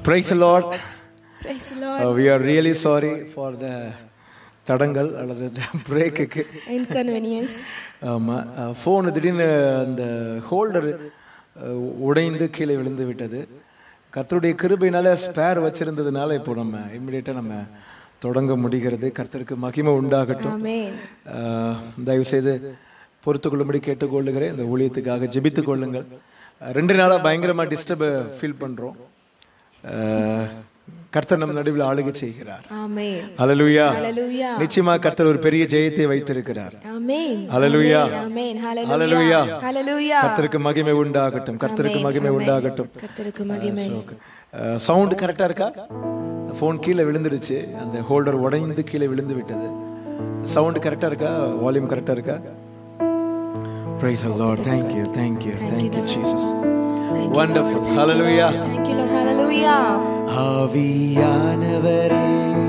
Praise the Lord. Praise the Lord. Uh, we are really sorry for the தடங்கள் அல்லது பிரேக்குக்கு Inconvenience. ஆமாம் phone திடீர்னு அந்த ஹோல்டர் உடைந்து கீழே விழுந்து விட்டது கர்த்தருடைய கிருபையினால ஸ்பேர் வச்சிருந்ததுனால இப்போ நம்ம இம்மிடியேட்டாக நம்ம தொடங்க முடிகிறது கர்த்தருக்கு மகிமை உண்டாகட்டும் Amen. ஆஹ், தயவு செய்து பொறுத்து கொள்ளும்படி கேட்டுக்கொள்ளுகிறேன் இந்த ஊழியத்துக்காக ஜெபித்துக் கொள்ளுங்கள் அஹ், ரெண்டு நாளாக பயங்கரமாக டிஸ்டர்ப ஃபீல் பண்ணுறோம் கர்த்தர் நம் நடுவில் ஆளுகை செய்கிறார் Amen. ஹalleluya Hallelujah. நிச்சயமா கர்த்தர் ஒரு பெரிய ஜெயத்தை வைத்திருக்கிறார் Amen. Hallelujah. Amen. Hallelujah. Hallelujah. Hallelujah. கர்த்தருக்கு மகிமை உண்டாகட்டும் கர்த்தருக்கு Amen. மகிமை Amen. உண்டாகட்டும் கர்த்தருக்கு மகிமை. சவுண்ட் கரெக்டா இருக்கா ஃபோன் கீழே விழுந்துடுச்சு அந்த ஹோல்டர் உடைந்து கீழே விழுந்து விட்டது சவுண்ட் கரெக்டா இருக்கா வால்யூம் கரெக்டா இருக்கா Praise the Lord. Thank you. Thank you. Thank you, Jesus. Thank you, Wonderful. Lord. Thank you, Hallelujah. Lord. Thank you, Lord. Hallelujah. ஆவியானவரே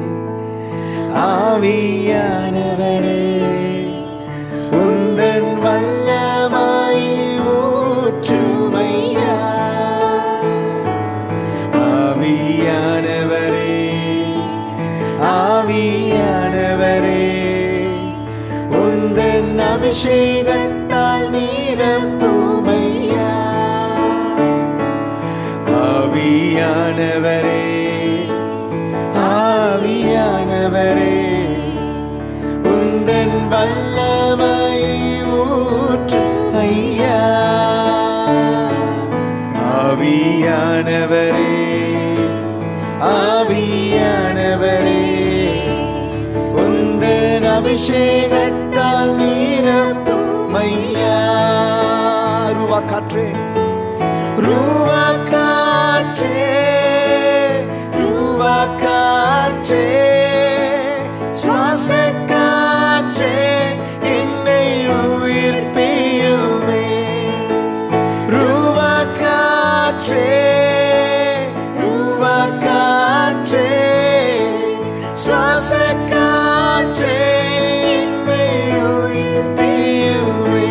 ஆவியானவரே உந்தன் வல்லமாய் ஊற்றுமையா ஆவியானவரே ஆவியானவரே உந்தன் அபிஷேகத்தால் நீரப்புமையா ஆவியானவரே ஆவியானவரே உந்தன் வல்லமை ஊற்று ஐயா ஆவியானவரே ஆவியானவரே உந்தன் அபிஷேகத்தால் நீரப்புமையா ரூவா காற்றே ரூவா காற்றே ரூவா காற்றே சுவாச காற்றே என்னை உயிர்ப்பியுமே ரூவா காற்றே ரூவா காற்றே சுவாச காற்றே என்னை உயிர்ப்பியுமே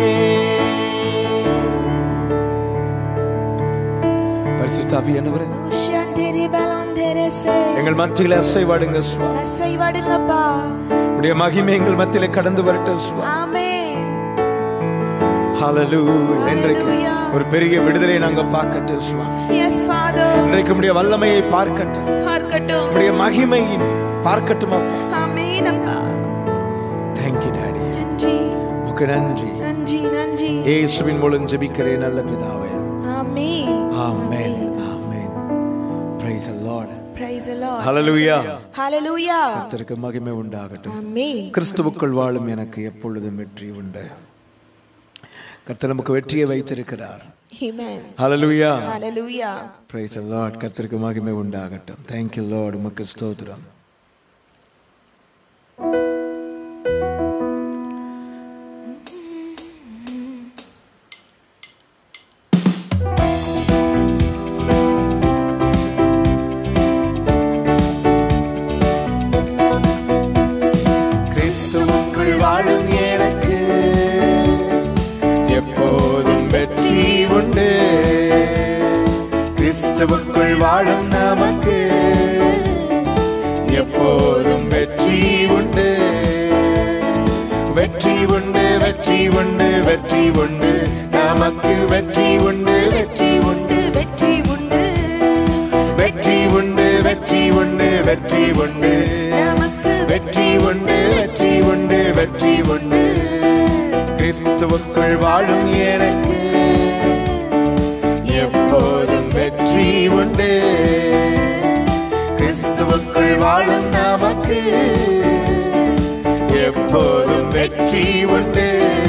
பரிசுத்தாவியானவரே உஷாந்தெரி பலந்தெரசே. எங்கள் மத்தியில் அசைவாடுங்க சுவாமி அசைவாடுங்கப்பா. உடைய மகிமை எங்கள் மத்தியில கடந்து வரட்டும் சுவாமி Amen. ஹalleluya இன்றைக்கு Hallelujah. ஒரு பெரிய விடுதலை நாங்க பார்க்கட்டும் சுவாமி Yes, Father. இன்றைக்கு உடைய வல்லமையை பார்க்கட்டும் பார்க்கட்டும். உடைய மகிமையின் பார்க்கட்டும் Amen, அப்பா. தேங்க்யூ டாடி நன்றி உமக்கு நன்றி நன்றி நன்றி இயேசுவின் மூலம் ஜெபிக்கிறேன் நல்ல பிதாவே ஆமென் ஆமென் ஆமென் praise the Lord Praise the Lord. Hallelujah Hallelujah. கர்த்தருக்கு மகிமை உண்டாகட்டும் Amen. கிறிஸ்துவுக்குள் வாழும் எனக்கு எப்பொழுதும் வெற்றி உண்டு கர்த்தர் நமக்கு வெற்றியை வைத்திருக்கிறார் Amen. Hallelujah Hallelujah. Praise the Lord கர்த்தருக்கு மகிமை உண்டாகட்டும் தேங்க் யூ லார்ட் உமக்கு ஸ்தோத்திரம் கிறிஸ்துவுக்குள் வாழும் எனக்கு எப்போதும் வெற்றி உண்டு கிறிஸ்துவுக்குள் வாழும் நமக்கு எப்போதும் வெற்றி உண்டு வெற்றி உண்டு வெற்றி உண்டு வெற்றி உண்டு நமக்கு வெற்றி உண்டு வெற்றி உண்டு வெற்றி உண்டு வெற்றி உண்டு வெற்றி உண்டு வெற்றி உண்டு நமக்கு வெற்றி உண்டு வெற்றி உண்டு வெற்றி உண்டு கிறிஸ்துவுக்குள் வாழும் எனக்கு எப்போதும் வெற்றி உண்டு கிறிஸ்துவுக்குள் வாழும் நமக்கு எப்போதும் வெற்றி உண்டு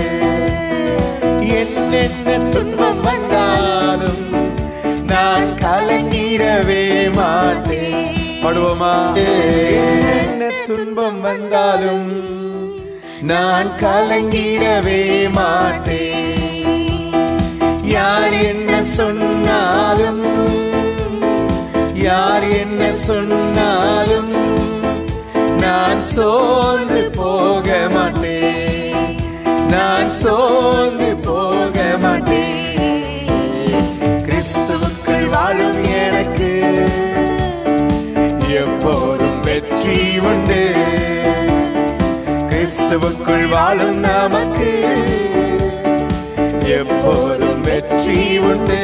என்னென்ன துன்பம் வந்தாலும் நான் கலங்கிடவே மாட்டேன் பாடுவோமா என்ன துன்பம் வந்தாலும் நான் கலங்கிடவே மாட்டேன் யார் என்ன சொன்னாலும் யார் என்ன சொன்னாலும் நான் சோர்ந்து போக மாட்டேன் நான் சோர்ந்து போக மாட்டேன் கிறிஸ்துவுக்குள் வாழும் எனக்கு வெற்றி உண்டு கிறிஸ்துவுக்குள் வாழும் நமக்கு எப்போதும் வெற்றி உண்டு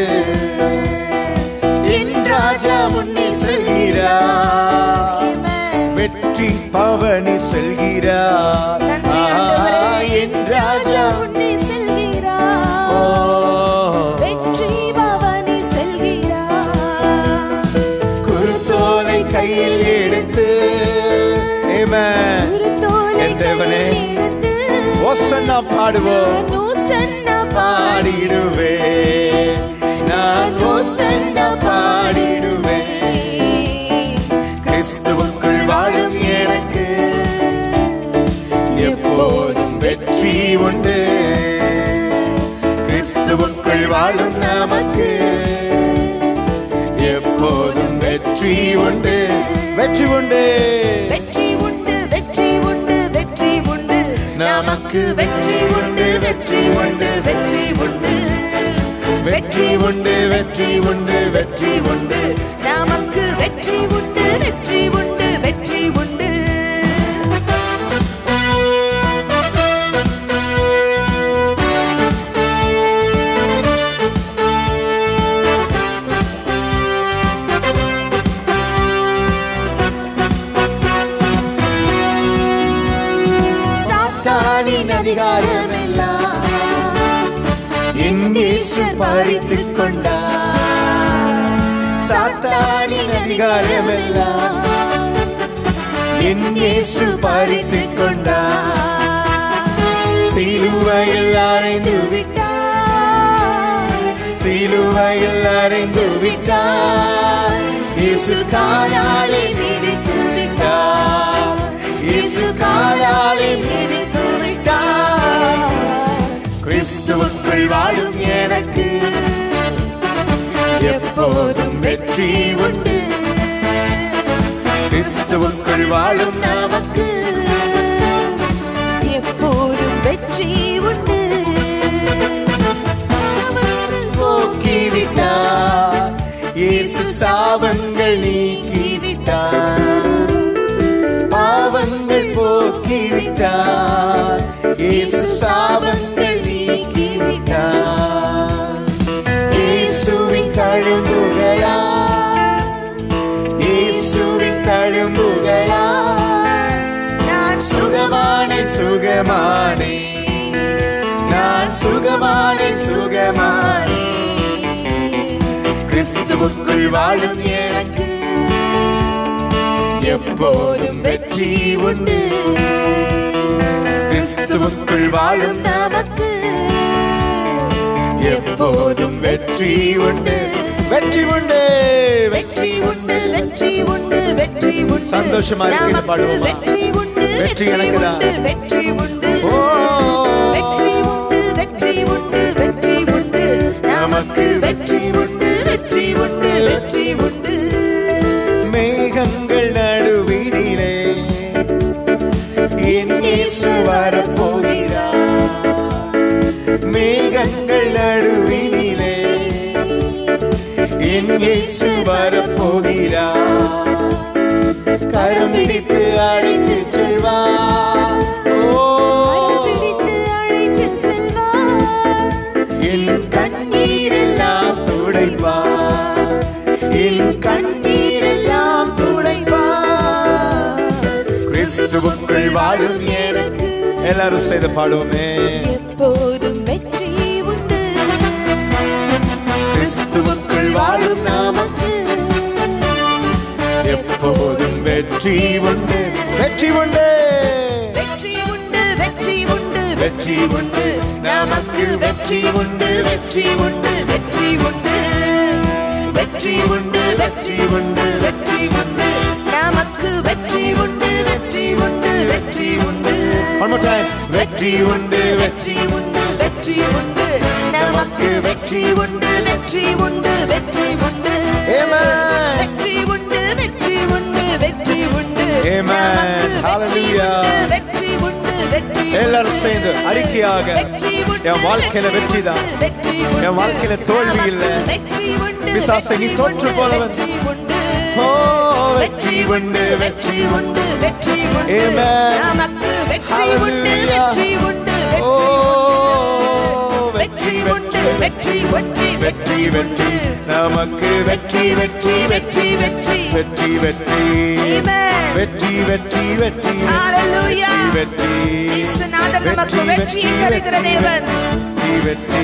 என் ராஜா முன்னே செல்கிறார் வெற்றி பவனி செல்கிறார் நன்றி ஆ, ஆண்டவரே. என் ராஜா உன்னை ஓ, செல்கிறார் வெற்றி பவனி செல்கிறார் குருத்தோலை கையில் எடுத்து Amen. குருத்தோலை என் தேவனே. கையில் எடுத்து ஓசன்னா பாடுவோம் நான் ஓசன்னா பாடிடுவே நான் ஓசன்னா பாடிடுவே கிறிஸ்துவுக்குள் வாழும் எனக்கு எப்போதும் வெற்றி உண்டு கிறிஸ்துவுக்குள் வாழும் நமக்கு எப்போதும் வெற்றி உண்டு வெற்றி உண்டு வெற்றி உண்டு வெற்றி உண்டு வெற்றி உண்டு நமக்கு வெற்றி உண்டு வெற்றி உண்டு வெற்றி உண்டு வெற்றி உண்டு வெற்றி உண்டு வெற்றி உண்டு நமக்கு வெற்றி உண்டு வெற்றி உண்டு வெற்றி உண்டு சாத்தானின் அதிகாரமெல்லாம் என் இயேசு பறித்துக் கொண்டார் சாத்தானின் அதிகாரமெல்லாம் என் இயேசு பறித்துக் கொண்டார் சிலுவையில் அறைந்து விட்டார் சிலுவையில் அறைந்து விட்டார் இயேசு காலாலே மிதித்து விட்டார் இயேசு காலாலே மிதித்து விட்டார் கிறிஸ்துவுக்குள் வாழும் எனக்கு எப்போதும் வெற்றி உண்டு கிறிஸ்துவுக்குள் வாழும் நமக்கு எப்போதும் வெற்றி உண்டு போக்கிவிட்டார் இயேசு சாபங்கள் நீக்கிவிட்டார் பாவங்கள் போக்கிவிட்டார் இயேசு சாபங்கள் நீக்கிவிட்டார் இயேசுவின் தழும்புகளா இயேசுவின் தழும்புகளா நான் சுகமானே சுகமானே நான் சுகமானே சுகமானே கிறிஸ்துவுக்குள் வாழும் எனக்கு எப்போதும் வெற்றி உண்டு கிறிஸ்துவுக்குள் வாழும் நமக்கு எப்போதும் வெற்றி உண்டு வெற்றி உண்டு வெற்றி உண்டு வெற்றி உண்டு வெற்றி உண்டு சந்தோஷமா இருக்கீங்க, நமக்கு பாடுவோமா? வெற்றி உண்டு வெற்றி எனக்குதான். உண்டு வெற்றி உண்டு ஓ வெற்றி உண்டு வெற்றி உண்டு வெற்றி உண்டு நமக்கு வெற்றி உண்டு வெற்றி உண்டு வெற்றி உண்டு மேகங்கள் நடுவினிலே என் இயேசு வரப்போகிறார் மேகங்கள் நடுவினிலே என் இயேசு வரப்போகிறார் கரம் பிடித்து அழைத்து செல்வார் ஓ பிடித்து அழைத்து செல்வார் என் கண்ணீரெல்லாம் துடைப்பார் என் கண்ணீரெல்லாம் துடைப்பார் கிறிஸ்துவுக்குள் வாழும் எனக்கு எல்லாரும் செய்து பாடுவோமே எப்போதும் வெற்றி உண்டு கிறிஸ்துவுக்குள் வாழும் நமக்கு எப்போதும் வெற்றி உண்டு வெற்றி உண்டு வெற்றி உண்டு வெற்றி உண்டு வெற்றி உண்டு நமக்கு வெற்றி உண்டு வெற்றி உண்டு வெற்றி உண்டு வெற்றி உண்டு வெற்றி உண்டு வெற்றி உண்டு நமக்கு வெற்றி உண்டு வெற்றி உண்டு வெற்றி உண்டு One more time. வெற்றி உண்டு வெற்றி உண்டு வெற்றி உண்டு நமக்கு வெற்றி உண்டு வெற்றி உண்டு வெற்றி உண்டு Amen. வெற்றி உண்டு வெற்றி உண்டு வெற்றி உண்டு Amen. நமக்கு வெற்றி Hallelujah. உண்டு, வெற்றி உண்டு வெற்றி உண்டு. எல்லாரும் சேர்ந்து அறிக்கையாக வெற்றி உண்டு, என் வாழ்க்கையில வெற்றி தான் வெற்றி உண்டு. என் வாழ்க்கையில தோல்வி இல்ல. நமக்கு வெற்றி உண்டு பிசாசை நீ வெற்றி தோற்று உண்டு, போனவன். வெற்றி உண்டு ஓ வெற்றி உண்டு வெற்றி உண்டு வெற்றி உண்டு Amen. நமக்கு வெற்றி உண்டு Hallelujah. வெற்றி உண்டு ஓ, வெற்றி உண்டு வெற்றி வெற்றி வெற்றி உண்டு நமக்கு வெற்றி வெற்றி வெற்றி வெற்றி வெற்றி வெற்றி Amen. வெற்றி வெற்றி வெற்றி Hallelujah. வெற்றி இயேசுநாதர் நமக்கு வெற்றியை தருகிற தேவன் வெற்றி வெற்றி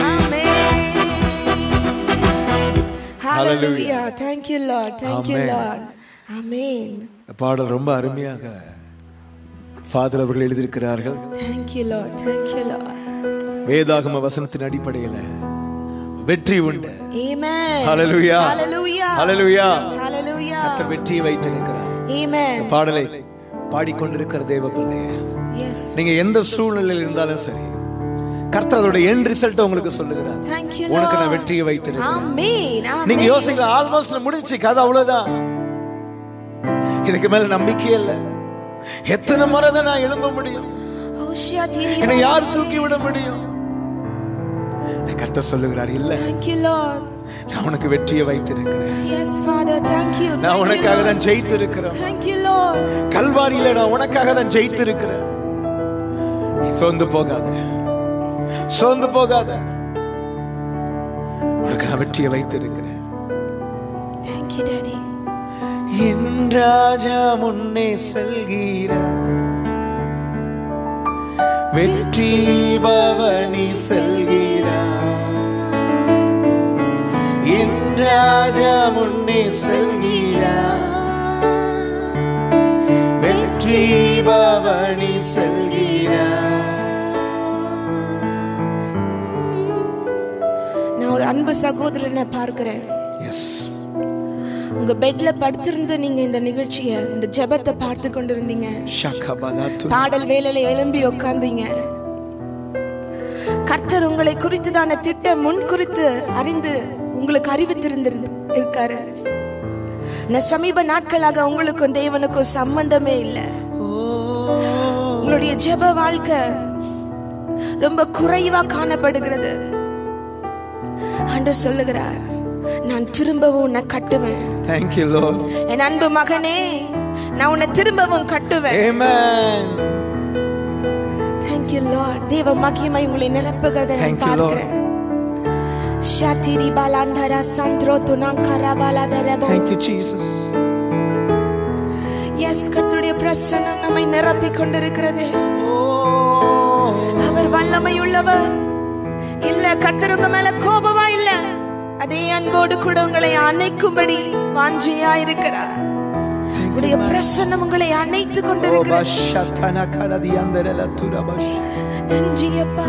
Hallelujah. Thank you, Lord. Thank you, Amen. Lord. Amen. இந்த பாடல் ரொம்ப அருமையாக ஃபாதர் அவர்கள் எழுதியிருக்கிறார்கள் Thank you, Lord. Thank you, Lord. வேதாகம வசனத்தின் அடிப்படையில் வெற்றி உண்டு Amen. Hallelujah. Hallelujah. Hallelujah. Hallelujah. கர்த்தர் வெற்றியை வைத்திருக்கிறார் Amen. பாடலை பாடிக்கொண்டிருக்கிற தேவ பிள்ளையே Yes. நீங்க எந்த சூழ்நிலையில் இருந்தாலும் சரி கர்த்தர் அதோட எண்ட் ரிசல்ட் உங்களுக்கு சொல்லுகிறார் Thank you, உனக்கு நான் Lord. வெற்றியை வைத்திருக்கிறேன் Amen. நீங்க Amen. யோசிக்கலாம் ஆல்மோஸ்ட் முடிஞ்சு கதை அவ்வளவுதான் இதுக்கு மேல நம்பிக்கையே இல்ல எத்தனை முறை தான் நான் எழும்ப முடியும் Hoshia diri என்னை யார் baba. தூக்கி விட முடியும் கர்த்தர் சொல்லுகிறார் இல்ல Thank you, Lord. நான் உனக்கு வெற்றியை வைத்திருக்கிறேன் Yes, Father. Thank you. நான் Thank you, உனக்காக Lord. தான் ஜெயித்திருக்கிறேன் Thank you, Lord. கல்வாரியில நான் உனக்காக தான் ஜெயித்திருக்கிறேன் நீ சோர்ந்து போகாத சோர்ந்து போகாத உனக்கு நான் வெற்றியை வைத்திருக்கிறேன் Thank you, Daddy. என் ராஜா முன்னே செல்கிறார் வெற்றி பவனி செல்கிறார் என் ராஜா முன்னே செல்கிறார் வெற்றி பவனி செல்கிறார் நான் ஒரு அன்பு சகோதரனை பார்க்கிறேன் எஸ் உங்க பெட்ல படுத்திருந்து நீங்க இந்த நிகழ்ச்சியை இந்த ஜெபத்தை பார்த்து கொண்டிருந்தீங்க ஷகபலத்து பாடல் வேலையில எழும்பி உட்கார்ந்தீங்க கர்த்தர் உங்களை குறித்துதான திட்டம் முன் குறித்து அறிந்து உங்களுக்கு அறிவித்திருந்திரு இருக்காரு நான் சமீப நாட்களாக உங்களுக்கும் தேவனுக்கும் சம்பந்தமே இல்லை உங்களுடைய ஜெப வாழ்க்கை ரொம்ப குறைவா காணப்படுகிறது ஆண்டவர் சொல்லுகிறார் நான் திரும்பவும் உன்னை கட்டுவேன் தேங்க் யூ லார்ட் என் அன்பு மகனே நான் உன்னை திரும்பவும் கட்டுவேன் ஆமென் Thank you, Lord. தேவ மகிமை உங்களை நிரப்புகிறதை நான் Thank you, Lord. பார்க்கிறேன் ஷாட்டிரி பாலாந்தரா சந்திரோ துணாங்கரா பாலாதரபோ Thank you Jesus எஸ் கர்த்தருடைய பிரசன்னம் நம்மை நிரப்பிக் கொண்டிருக்கிறது அவர் வல்லமை உள்ளவர் இல்ல கர்த்தர் உங்க மேல கோபமா இல்ல அதே அன்போடு கூட உங்களை அணைக்கும்படி வாஞ்சியா இருக்கிறார் உடைய பிரசன்னம் உங்களை அணைத்து Oh, கொண்டிருக்கிறது bashatana karadi anderela turabash. நன்றி அப்பா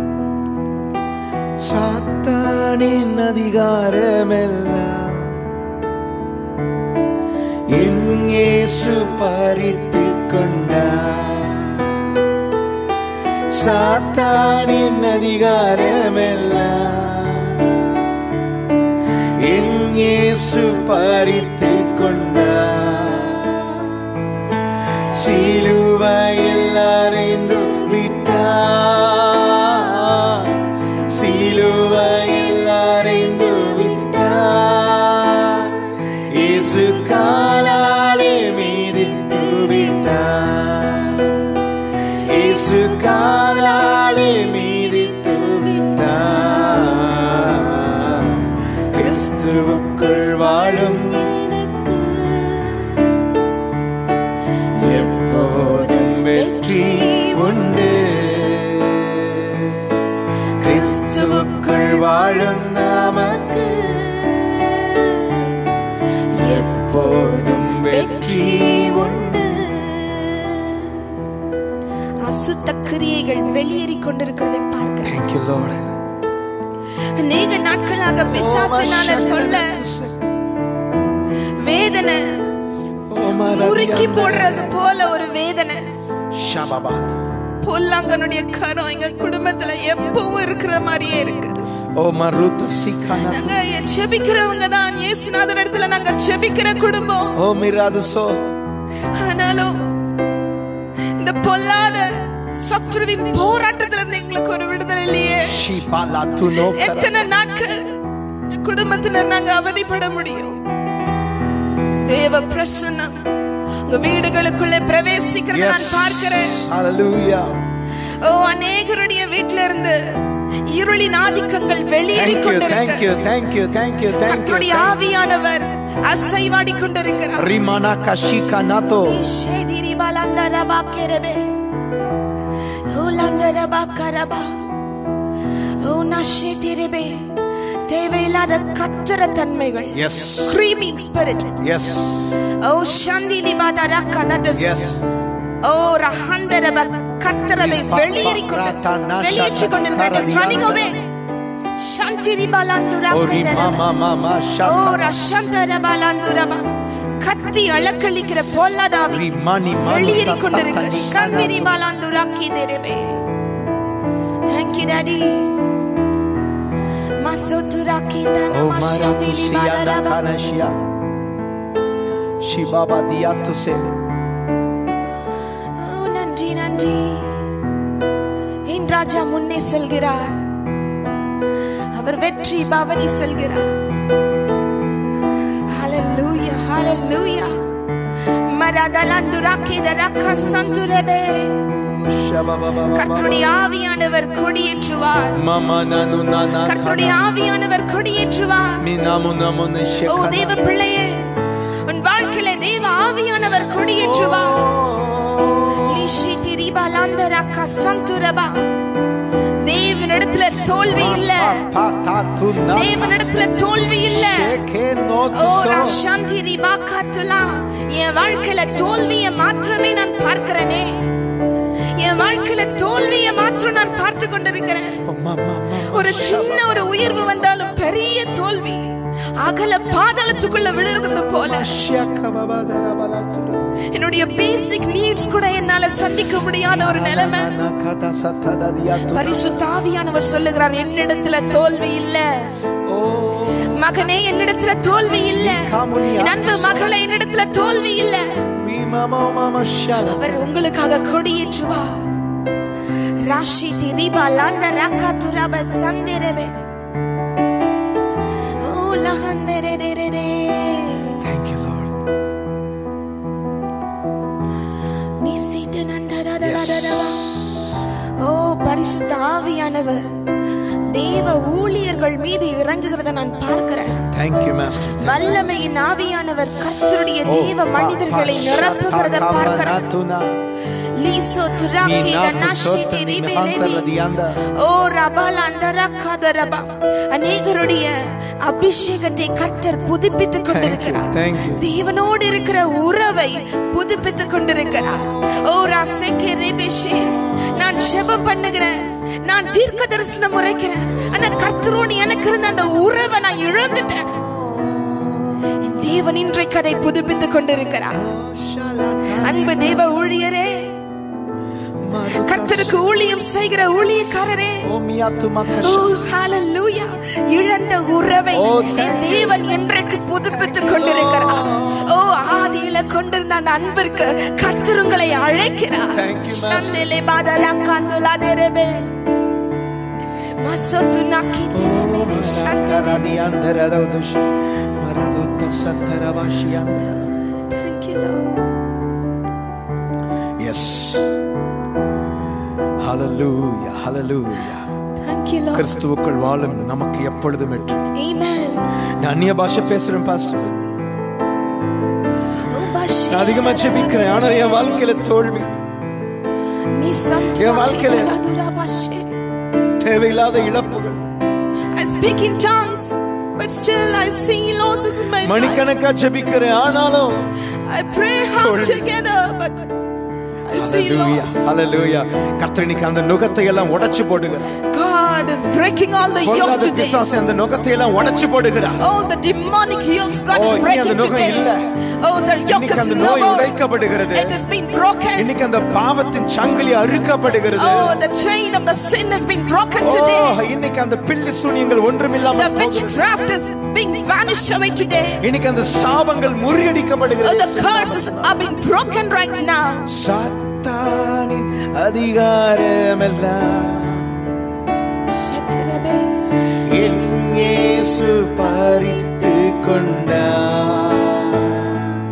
சாத்தானின் அதிகாரமெல்லாம் என் இயேசு பறித்து கொண்டார் சாத்தானின் அதிகாரமெல்லாம் என் இயேசு பறித்து கொண்டார் சிலுவையில் அறைந்து விட்டார் சிலுவையில் அறைந்து விட்டார் இயேசு காலாலே மீதித்து விட்டார் இயேசு காலாலே மீதித்து விட்டார் கிறிஸ்துவுக்குள் வாழும் எனக்கு எப்போதும் வெற்றி உண்டு கிறிஸ்துவுக்குள் வாழும் நமக்கு எப்போதும் வெற்றி உண்டு அசுத்த கிரியைகள் வெளியேறிக் கொண்டிருக்கிறதை பார்க்கிறேன் Thank you Lord அநேக நாட்களாக பிசாசினால தொல்லை வேதனை முறுக்கி போடுறது போல ஒரு வேதனை ஷபபா பொல்லாங்கனுடைய கரம் எங்க குடும்பத்துல எப்பவும் இருக்கிற மாதிரியே இருக்கு ஓ மருத் சிக்கானா நாங்க ஜெபிக்கிறவங்க தான் இயேசுநாதன் இடத்துல நாங்க ஜெபிக்கிற குடும்பம் ஓ மிராது சோ ஆனாலும் இந்த பொல்லாத சத்ருவின் போராட்டத்துல இருந்து எங்களுக்கு ஒரு விடுதலை இல்லையே ஷிபாலா துனோ எத்தனை நாட்கள் இந்த குடும்பத்தினர் நாங்க அவதிப்பட முடியும் தேவ பிரசன்னம் உங்க வீடுகளுக்குள்ளே பிரவேசிக்கிறத நான் பார்க்கிறேன் Hallelujah. ஓ அநேகருடைய வீட்ல இருந்து இருளின் ஆதிக்கங்கள் வெளியேறி Thank you, thank கொண்டிருக்க you, thank you, thank you, thank you. கர்த்தருடைய ஆவியானவர் அசைவாடி கொண்டிருக்கிறார் Rimana kashika nato. ஷேதிரி பலந்தரபா கெரபே ஓலந்தரபா கரபா ஓ நஷேதிரிபே தேவையில்லாத கச்சர தன்மைகள் Yes. Screaming spirit Yes, oh ஷந்திலி பாதரக்கா தட் இஸ் yes. ஓ ரஹந்தரப கர்த்தரதை வெளியேறி கொண்டு வெளியேற்றி கொண்டிருக்கிறது இட் இஸ் ரன்னிங் அவே ஷந்திரி பலந்துரா Oh, Rima mama ma oh shaka. ரஷந்தர பலந்துரபா கத்தி அளக்களிக்கிற பொல்லாதாவி Rimani mani வெளியேறி ta கொண்டிருக்கு satani சந்திரி kanato. பாலாந்துராக்கி தெரபே தேங்க் யூ டாடி மசோதுராக்கி தன Oh, maratu மஷந்திரி siyana பாலரபா kanashia. Shibaba diatu se. ஓ நன்றி நன்றி என் ராஜா முன்னே செல்கிறார் அவர் வெற்றி பவனி செல்கிறார் ஹalleluya ஹalleluya மரதலந்துராக்கி தரக்க சந்துரபே Shababa கர்த்தருடைய ஆவியானவர் கொடியேற்றுவார் Mama nanu nana கர்த்தருடைய kana. ஆவியானவர் கொடியேற்றுவார் Minamu namu ஓ nishekana. தேவ பிள்ளையே உன் வாழ்க்கையில தேவ ஆவியானவர் கொடியேற்றுவார் லிஷிதி ரிபலாந்தரக்க சந்துரபா தேவனிடத்துல தோல்வி இல்ல தேவனிடத்துல தோல்வி இல்ல ஓ ராஷாந்தி ரிபாக்காத்துலா என் வாழ்க்கையில தோல்வியை மாத்திரமே நான் பார்க்கிறேனே என் வாழ்க்கையில தோல்வியை மாத்திரம் நான் பார்த்து கொண்டிருக்கிறேன் ஒரு சின்ன ஒரு உயர்வு வந்தாலும் பெரிய தோல்வி அகல பாதாளத்துக்குள்ள விழுறது போல என்னுடைய பேசிக் நீட்ஸ் கூட என்னால சந்திக்க முடியாத ஒரு நிலைமை பரிசுத்தாவியானவர் சொல்லுகிறார் என்னிடத்துல தோல்வி இல்ல மகனே என்னிடத்துல தோல்வி இல்ல என் அன்பு மகளே என்னிடத்துல தோல்வி இல்ல அவர் உங்களுக்காக கொடியேற்றுவார் ராஷி திரிபா லாந்த ராக்கா துராப சந்திரபே ஓ லஹந்தரே ரே ரே ரே Thank you, Lord. நீ சீட்டு நந்தரதரதரவா. ஓ பரிசுத்த ஆவியானவர் தேவ ஊழியர்கள் மீது இறங்குகிறத நான் பார்க்கிறேன் Thank you, Master. வல்லமையின் ஆவியானவர் கர்த்தருடைய தேவ மனிதர்களை நிரப்புகிறத பார்க்கிறேன் லீசோ துராக்கி தனாஷி திரிபேலேபி. ஓ ரபால் அந்தரக்காதரபா. அநேகருடைய அபிஷேகத்தை கர்த்தர் புதுப்பித்துக் கொண்டிருக்கிறார் Thank you. தேவனோடு இருக்கிற உறவை புதுப்பித்துக் கொண்டிருக்கிறார் ஓ ராசேகே ரேபேஷே நான் ஜெபம் பண்ணுகிறேன் நான் தீர்க்க தரிசனம் உரைக்கிறேன் ஆனா கர்த்தரோடு எனக்கு இருந்த அந்த உறவை நான் இழந்துட்டேன் என் தேவன் இன்றைக்கு அதை புதுப்பித்துக் கொண்டிருக்கிறார் அன்பு தேவ ஊழியரே கர்த்தருக்கு ஊழியம் செய்கிற ஊழியக்காரரே ஓ ஹalleluya இழந்த உறவை Oh, thank என் தேவன் இன்றைக்கு புதுப்பித்துக் கொண்டிருக்கிறார் ஓ ஆதியில கொண்டிருந்த அந்த அன்பிற்கு கர்த்தர் உங்களை அழைக்கிறார் Thank you, Master. சந்தேலே பாதரா காந்துலா தேரபே மசோத்து நாக்கி தேரபே சந்தரே Thank you, Lord. Yes. Hallelujah. Hallelujah. Thank you, Lord. கிறிஸ்துவுக்குள் வாழும் நமக்கு எப்பொழுதும் வெற்றி Amen. நான் அந்நிய பாஷை பேசுறேன் பாஸ்டர் ஓ பாஷே. நான் அதிகமா ஜெபிக்கிறேன் ஆனா என் வாழ்க்கையில தோல்வி நீ சந்து என் வாழ்க்கையில- பாதுரா பாஷே. தேவையில்லாத இழப்புகள் I speak in tongues, but still I see losses in my life. மணிக்கணக்கா ஜெபிக்கிறேன் ஆனாலும் I pray house தோல்வி. together, but I see Hallelujah. loss. Hallelujah. கர்த்தர் இன்னைக்கு அந்த நுகத்தை எல்லாம் உடைச்சு போடுகிறார் God is breaking all the yoke பொல்லாத today. பிசாசு அந்த நுகத்தை எல்லாம் உடைச்சு போடுகிறார் All the demonic yokes God Oh, is இனி breaking அந்த நுகம் today. இல்ல. Oh, the yoke இன்னைக்கு is அந்த no நோய் more. உடைக்கப்படுகிறது It has been broken. இன்னைக்கு அந்த பாவத்தின் சங்கிலி அறுக்கப்படுகிறது Oh, the chain of the sin has been broken O, today. இன்னைக்கு அந்த பில்லி சூனியங்கள் ஒன்றுமில்லாம The witchcraft is being vanished away today. இன்னைக்கு அந்த சாபங்கள் Oh, முறியடிக்கப்படுகிறது the curses are being broken right now. சாத்தானின் அதிகாரமெல்லாம் என் இயேசு பறித்து கொண்டார்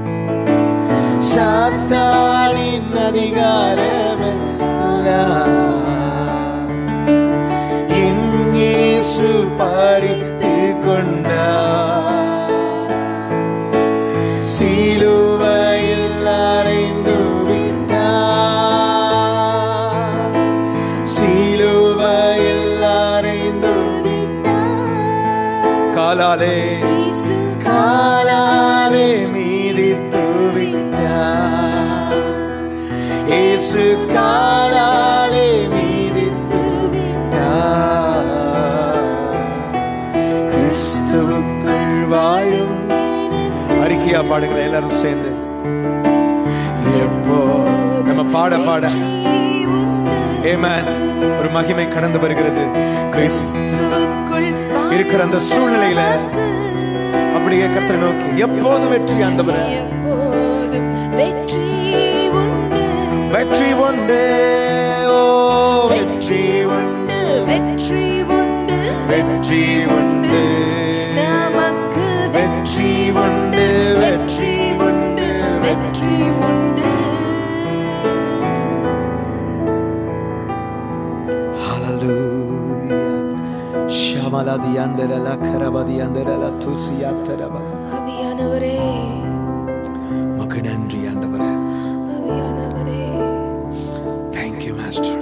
காலாலே இயேசு காலாலே மீதித்து விட்டார் இயேசு காலாலே மீதித்து விட்டார் கிறிஸ்துவுக்குள் வாழும் அறிக்கையா பாடுங்களேன் எல்லாரும் சேர்ந்து எப்போ நம்ம பாட பாட ஏமேன் ஒரு மகிமை கடந்து வருகிறது கிறிஸ்து கிறிஸ்துவுக்குள் இருக்கிற அந்த சூழ்நிலையில அப்படியே கர்த்தரை நோக்கி எப்போதும் வெற்றி ஆண்டவரே எப்போதும் வெற்றி உண்டு வெற்றி உண்டு ஓ வெற்றி உண்டு வெற்றி உண்டு வெற்றி உண்டு நமக்கு வெற்றி உண்டு வெற்றி உண்டு வெற்றி உண்டு Hallelujah. Shamaladi andere la karabadi andere la tusi ataraba. ஆவியானவரே மக்கு நன்றி ஆண்டவரே ஆவியானவரே Thank you master.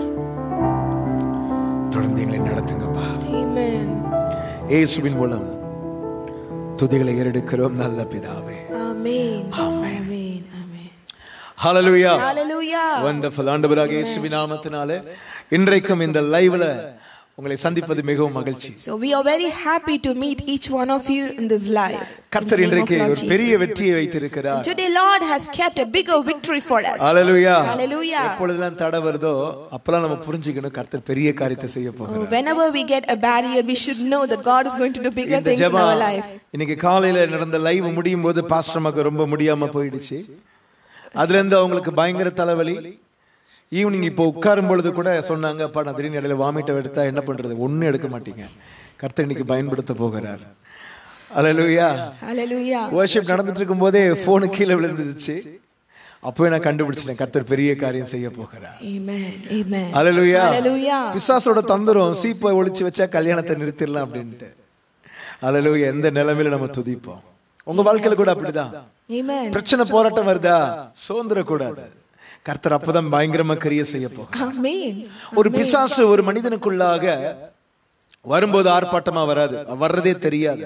தொடர்ந்து எங்களை நடத்துங்கப்பா Amen. இயேசுவின் மூலம் துதிகளை ஏறெடுக்கிறோம் நல்ல பிதாவே Amen. Amen. Amen. Amen. ஹalleluya Hallelujah. வண்டர்ஃபுல் ஆண்டவராக இயேசுவின் நாமத்தினாலே இன்றைக்கும் இந்த லைவ்ல உங்களை சந்திப்பது மிகவும் மகிழ்ச்சி So we are very happy to meet each one of you in this live. In the கர்த்தர் name of இன்றைக்கு Lord ஒரு பெரிய Jesus. வெற்றியை வைத்திருக்கிறார் Today Lord has kept a bigger victory for us. Hallelujah Hallelujah. எப்பொழுதெல்லாம் தடை வருதோ அப்பெல்லாம் நம்ம புரிஞ்சுக்கணும் கர்த்தர் பெரிய காரியத்தை செய்ய போகிறார் Whenever we get a barrier, we should know that God is going to do bigger இந்த things in ஜெபம் our life. இன்னைக்கு காலையில நடந்த லைவ் முடியும் போது பாஸ்டர்மாக்கு ரொம்ப முடியாம போயிடுச்சு அதுல இருந்து அவங்களுக்கு பயங்கர தலைவலி ஈவினிங் இப்போ உட்காரும் பொழுது கூட சொன்னாங்க அப்பா நான் திடீர்னு இடையில வாமிட்ட எடுத்தா என்ன பண்றது ஒண்ணும் எடுக்க மாட்டீங்க கர்த்தர் இன்னைக்கு பயன்படுத்த போகிறார் அலலுயா Hallelujah. வர்ஷிப் நடந்துட்டு இருக்கும் போதே போனு கீழே விழுந்துருச்சு அப்பவே நான் கண்டுபிடிச்சிட்டேன் கர்த்தர் பெரிய காரியம் செய்ய போகிறார் Amen. Amen. அலலுயா Hallelujah. பிசாசோட தந்துரும் சீப்பை ஒளிச்சு வச்சா கல்யாணத்தை நிறுத்திடலாம் அப்படின்ட்டு அலலுயா எந்த நிலைமையில நம்ம துதிப்போம் உங்க வாழ்க்கையில கூட அப்படிதான் Amen. பிரச்சனை போராட்டம் வருதா சோர்ந்துட கூடாது கர்த்தர் அப்பதான் பயங்கரமா கிரிய செய்ய போகிறார் Amen. ஒரு பிசாசு ஒரு மனிதனுக்குள்ளாக வரும்போது ஆர்ப்பாட்டமா வராது வர்றதே தெரியாது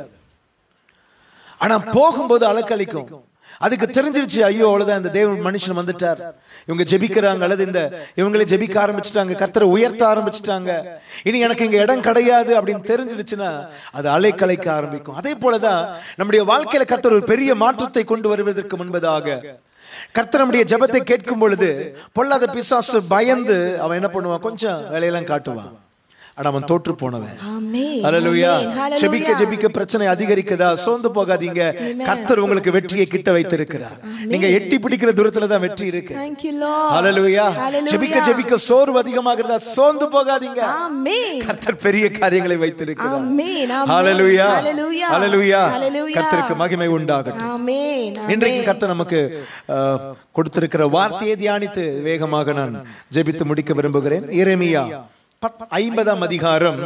ஆனா போகும்போது அலக்களிக்கும் அதுக்கு தெரிஞ்சிருச்சு ஐயோ அவ்வளவுதான் இந்த தேவ மனுஷன் வந்துட்டார் இவங்க ஜெபிக்கிறாங்க அல்லது இந்த இவங்களே ஜெபிக்க ஆரம்பிச்சிட்டாங்க கர்த்தரை உயர்த்த ஆரம்பிச்சிட்டாங்க இனி எனக்கு இங்க இடம் கிடையாது அப்படின்னு தெரிஞ்சிருச்சுன்னா அது அலைக்கலைக்க ஆரம்பிக்கும் அதே போலதான் நம்முடைய வாழ்க்கையில கர்த்தர் ஒரு பெரிய மாற்றத்தை கொண்டு வருவதற்கு முன்பதாக கர்த்தர் நம்முடைய ஜெபத்தை கேட்கும் பொழுது பொல்லாத பிசாசு பயந்து அவன் என்ன பண்ணுவான் கொஞ்சம் வேலையெல்லாம் காட்டுவான் ஆனா அவன் தோற்று போனவன் Amen. ஹalleluya Amen. Hallelujah. ஜெபிக்க ஜெபிக்க பிரச்சனை அதிகரிக்குதா சோர்ந்து போகாதீங்க கர்த்தர் உங்களுக்கு வெற்றியை கிட்ட வைத்திருக்கிறார் நீங்க எட்டி பிடிக்கிற தூரத்துல தான் வெற்றி இருக்கு Thank you, Lord. Hallelujah Hallelujah. ஜெபிக்க ஜெபிக்க சோர்வு அதிகமாகிறதா சோர்ந்து போகாதீங்க Amen. கர்த்தர் பெரிய காரியங்களை வைத்திருக்கிறார் Amen. Amen. ஹalleluya Hallelujah. ஹalleluya Hallelujah. கர்த்தருக்கு மகிமை உண்டாகட்டும் Amen. இன்றைக்கு Amen. கர்த்தர் நமக்கு அஹ், கொடுத்திருக்கிற வார்த்தையை தியானித்து வேகமாக நான் ஜெபித்து முடிக்க விரும்புகிறேன் இறைமியா ஐம்பதாம் அதிகாரம்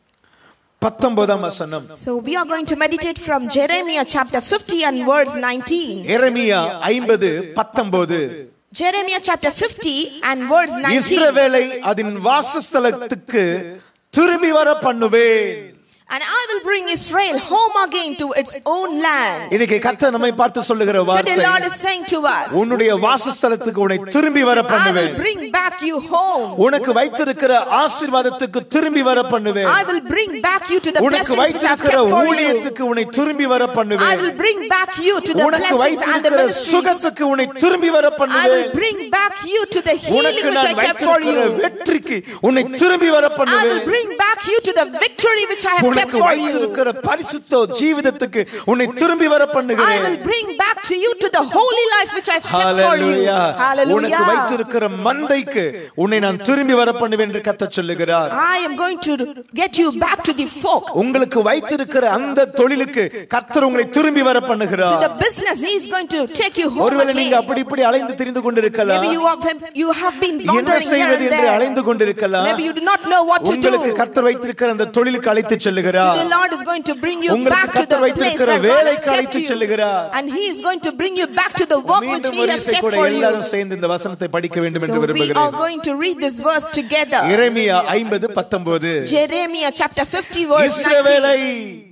பத்தொன்பதாம் வசனம் So we are going to meditate from Jeremiah chapter 50 and verse 19. எரேமியா ஐம்பது பத்தொன்பது Jeremiah chapter 50 and verse 19. இஸ்ரவேலை அதன் வாசஸ்தலத்துக்கு திரும்பி வர பண்ணுவேன் And I will bring Israel home again to its own land. இன்னைக்கு கர்த்தர் நம்மை பார்த்து சொல்லுகிற Today வார்த்தை Lord is saying to us, உன்னுடைய வாசஸ்தலத்துக்கு உன்னை திரும்பி வர I பண்ணுவேன் will bring back you home. உனக்கு வைத்திருக்கிற ஆசீர்வாதத்துக்கு திரும்பி வர பண்ணுவேன் I will bring back you to the உனக்கு blessings which I have வைத்திருக்கிற kept for you. ஊழியத்துக்கு உன்னை திரும்பி வர I பண்ணுவேன் will bring back you to the உனக்கு blessings and the வைத்திருக்கிற ministries. சுகத்துக்கு உன்னை திரும்பி வர I பண்ணுவேன் will bring back you to the healing உனக்கு which I நான் kept for வைத்திருக்கிற you. வெற்றிக்கு உன்னை திரும்பி வர I பண்ணுவேன் will bring back you to the victory which I have kept உனக்கு for you. வைத்திருக்கிற பரிசுத்த ஜீவிதத்துக்கு உன்னை திரும்பி வர I பண்ணுகிறேன் will bring back to you to the holy life which I've kept for you. Hallelujah. உனக்கு Hallelujah. வைத்திருக்கிற மந்தைக்கு உன்னை நான் திரும்பி வர பண்ணுவேன் என்று கத்தச் சொல்லுகிறார் I am going to get you back to the folk, உங்களுக்கு வைத்திருக்கிற அந்த தொழிலுக்கு கர்த்தர் உங்களை திரும்பி வர to பண்ணுகிறார் the business. He is going to take you home ஒருவேளை நீங்க again. அப்படி இப்படி அலைந்து திரிந்து கொண்டிருக்கலாம் Maybe you have, you have been என்ன wandering here செய்வது and என்று there. அலைந்து கொண்டிருக்கலாம் Maybe you do not know what to do. உங்களுக்கு கர்த்தர் வைத்திருக்கிற அந்த தொழிலுக்கு அழைத்து செல்லுகிறார் The Lord is going to bring you உங்களுக்கு back to கர்த்தர் the place வைத்திருக்கிற where God has வேலைக்கு kept அழைத்து you. செல்லுகிறார் And He is going to bring you back to the work which மீண்டும் He ஒரு has இசை kept கூட for you. எல்லாரும் சேர்ந்து இந்த வசனத்தை படிக்க வேண்டும் என்று So we are விரும்புகிறேன் going to read this verse together. இறைமியா ஐம்பது பத்தொன்பது Jeremiah chapter 50 verse இஸ்ரவேலை 19.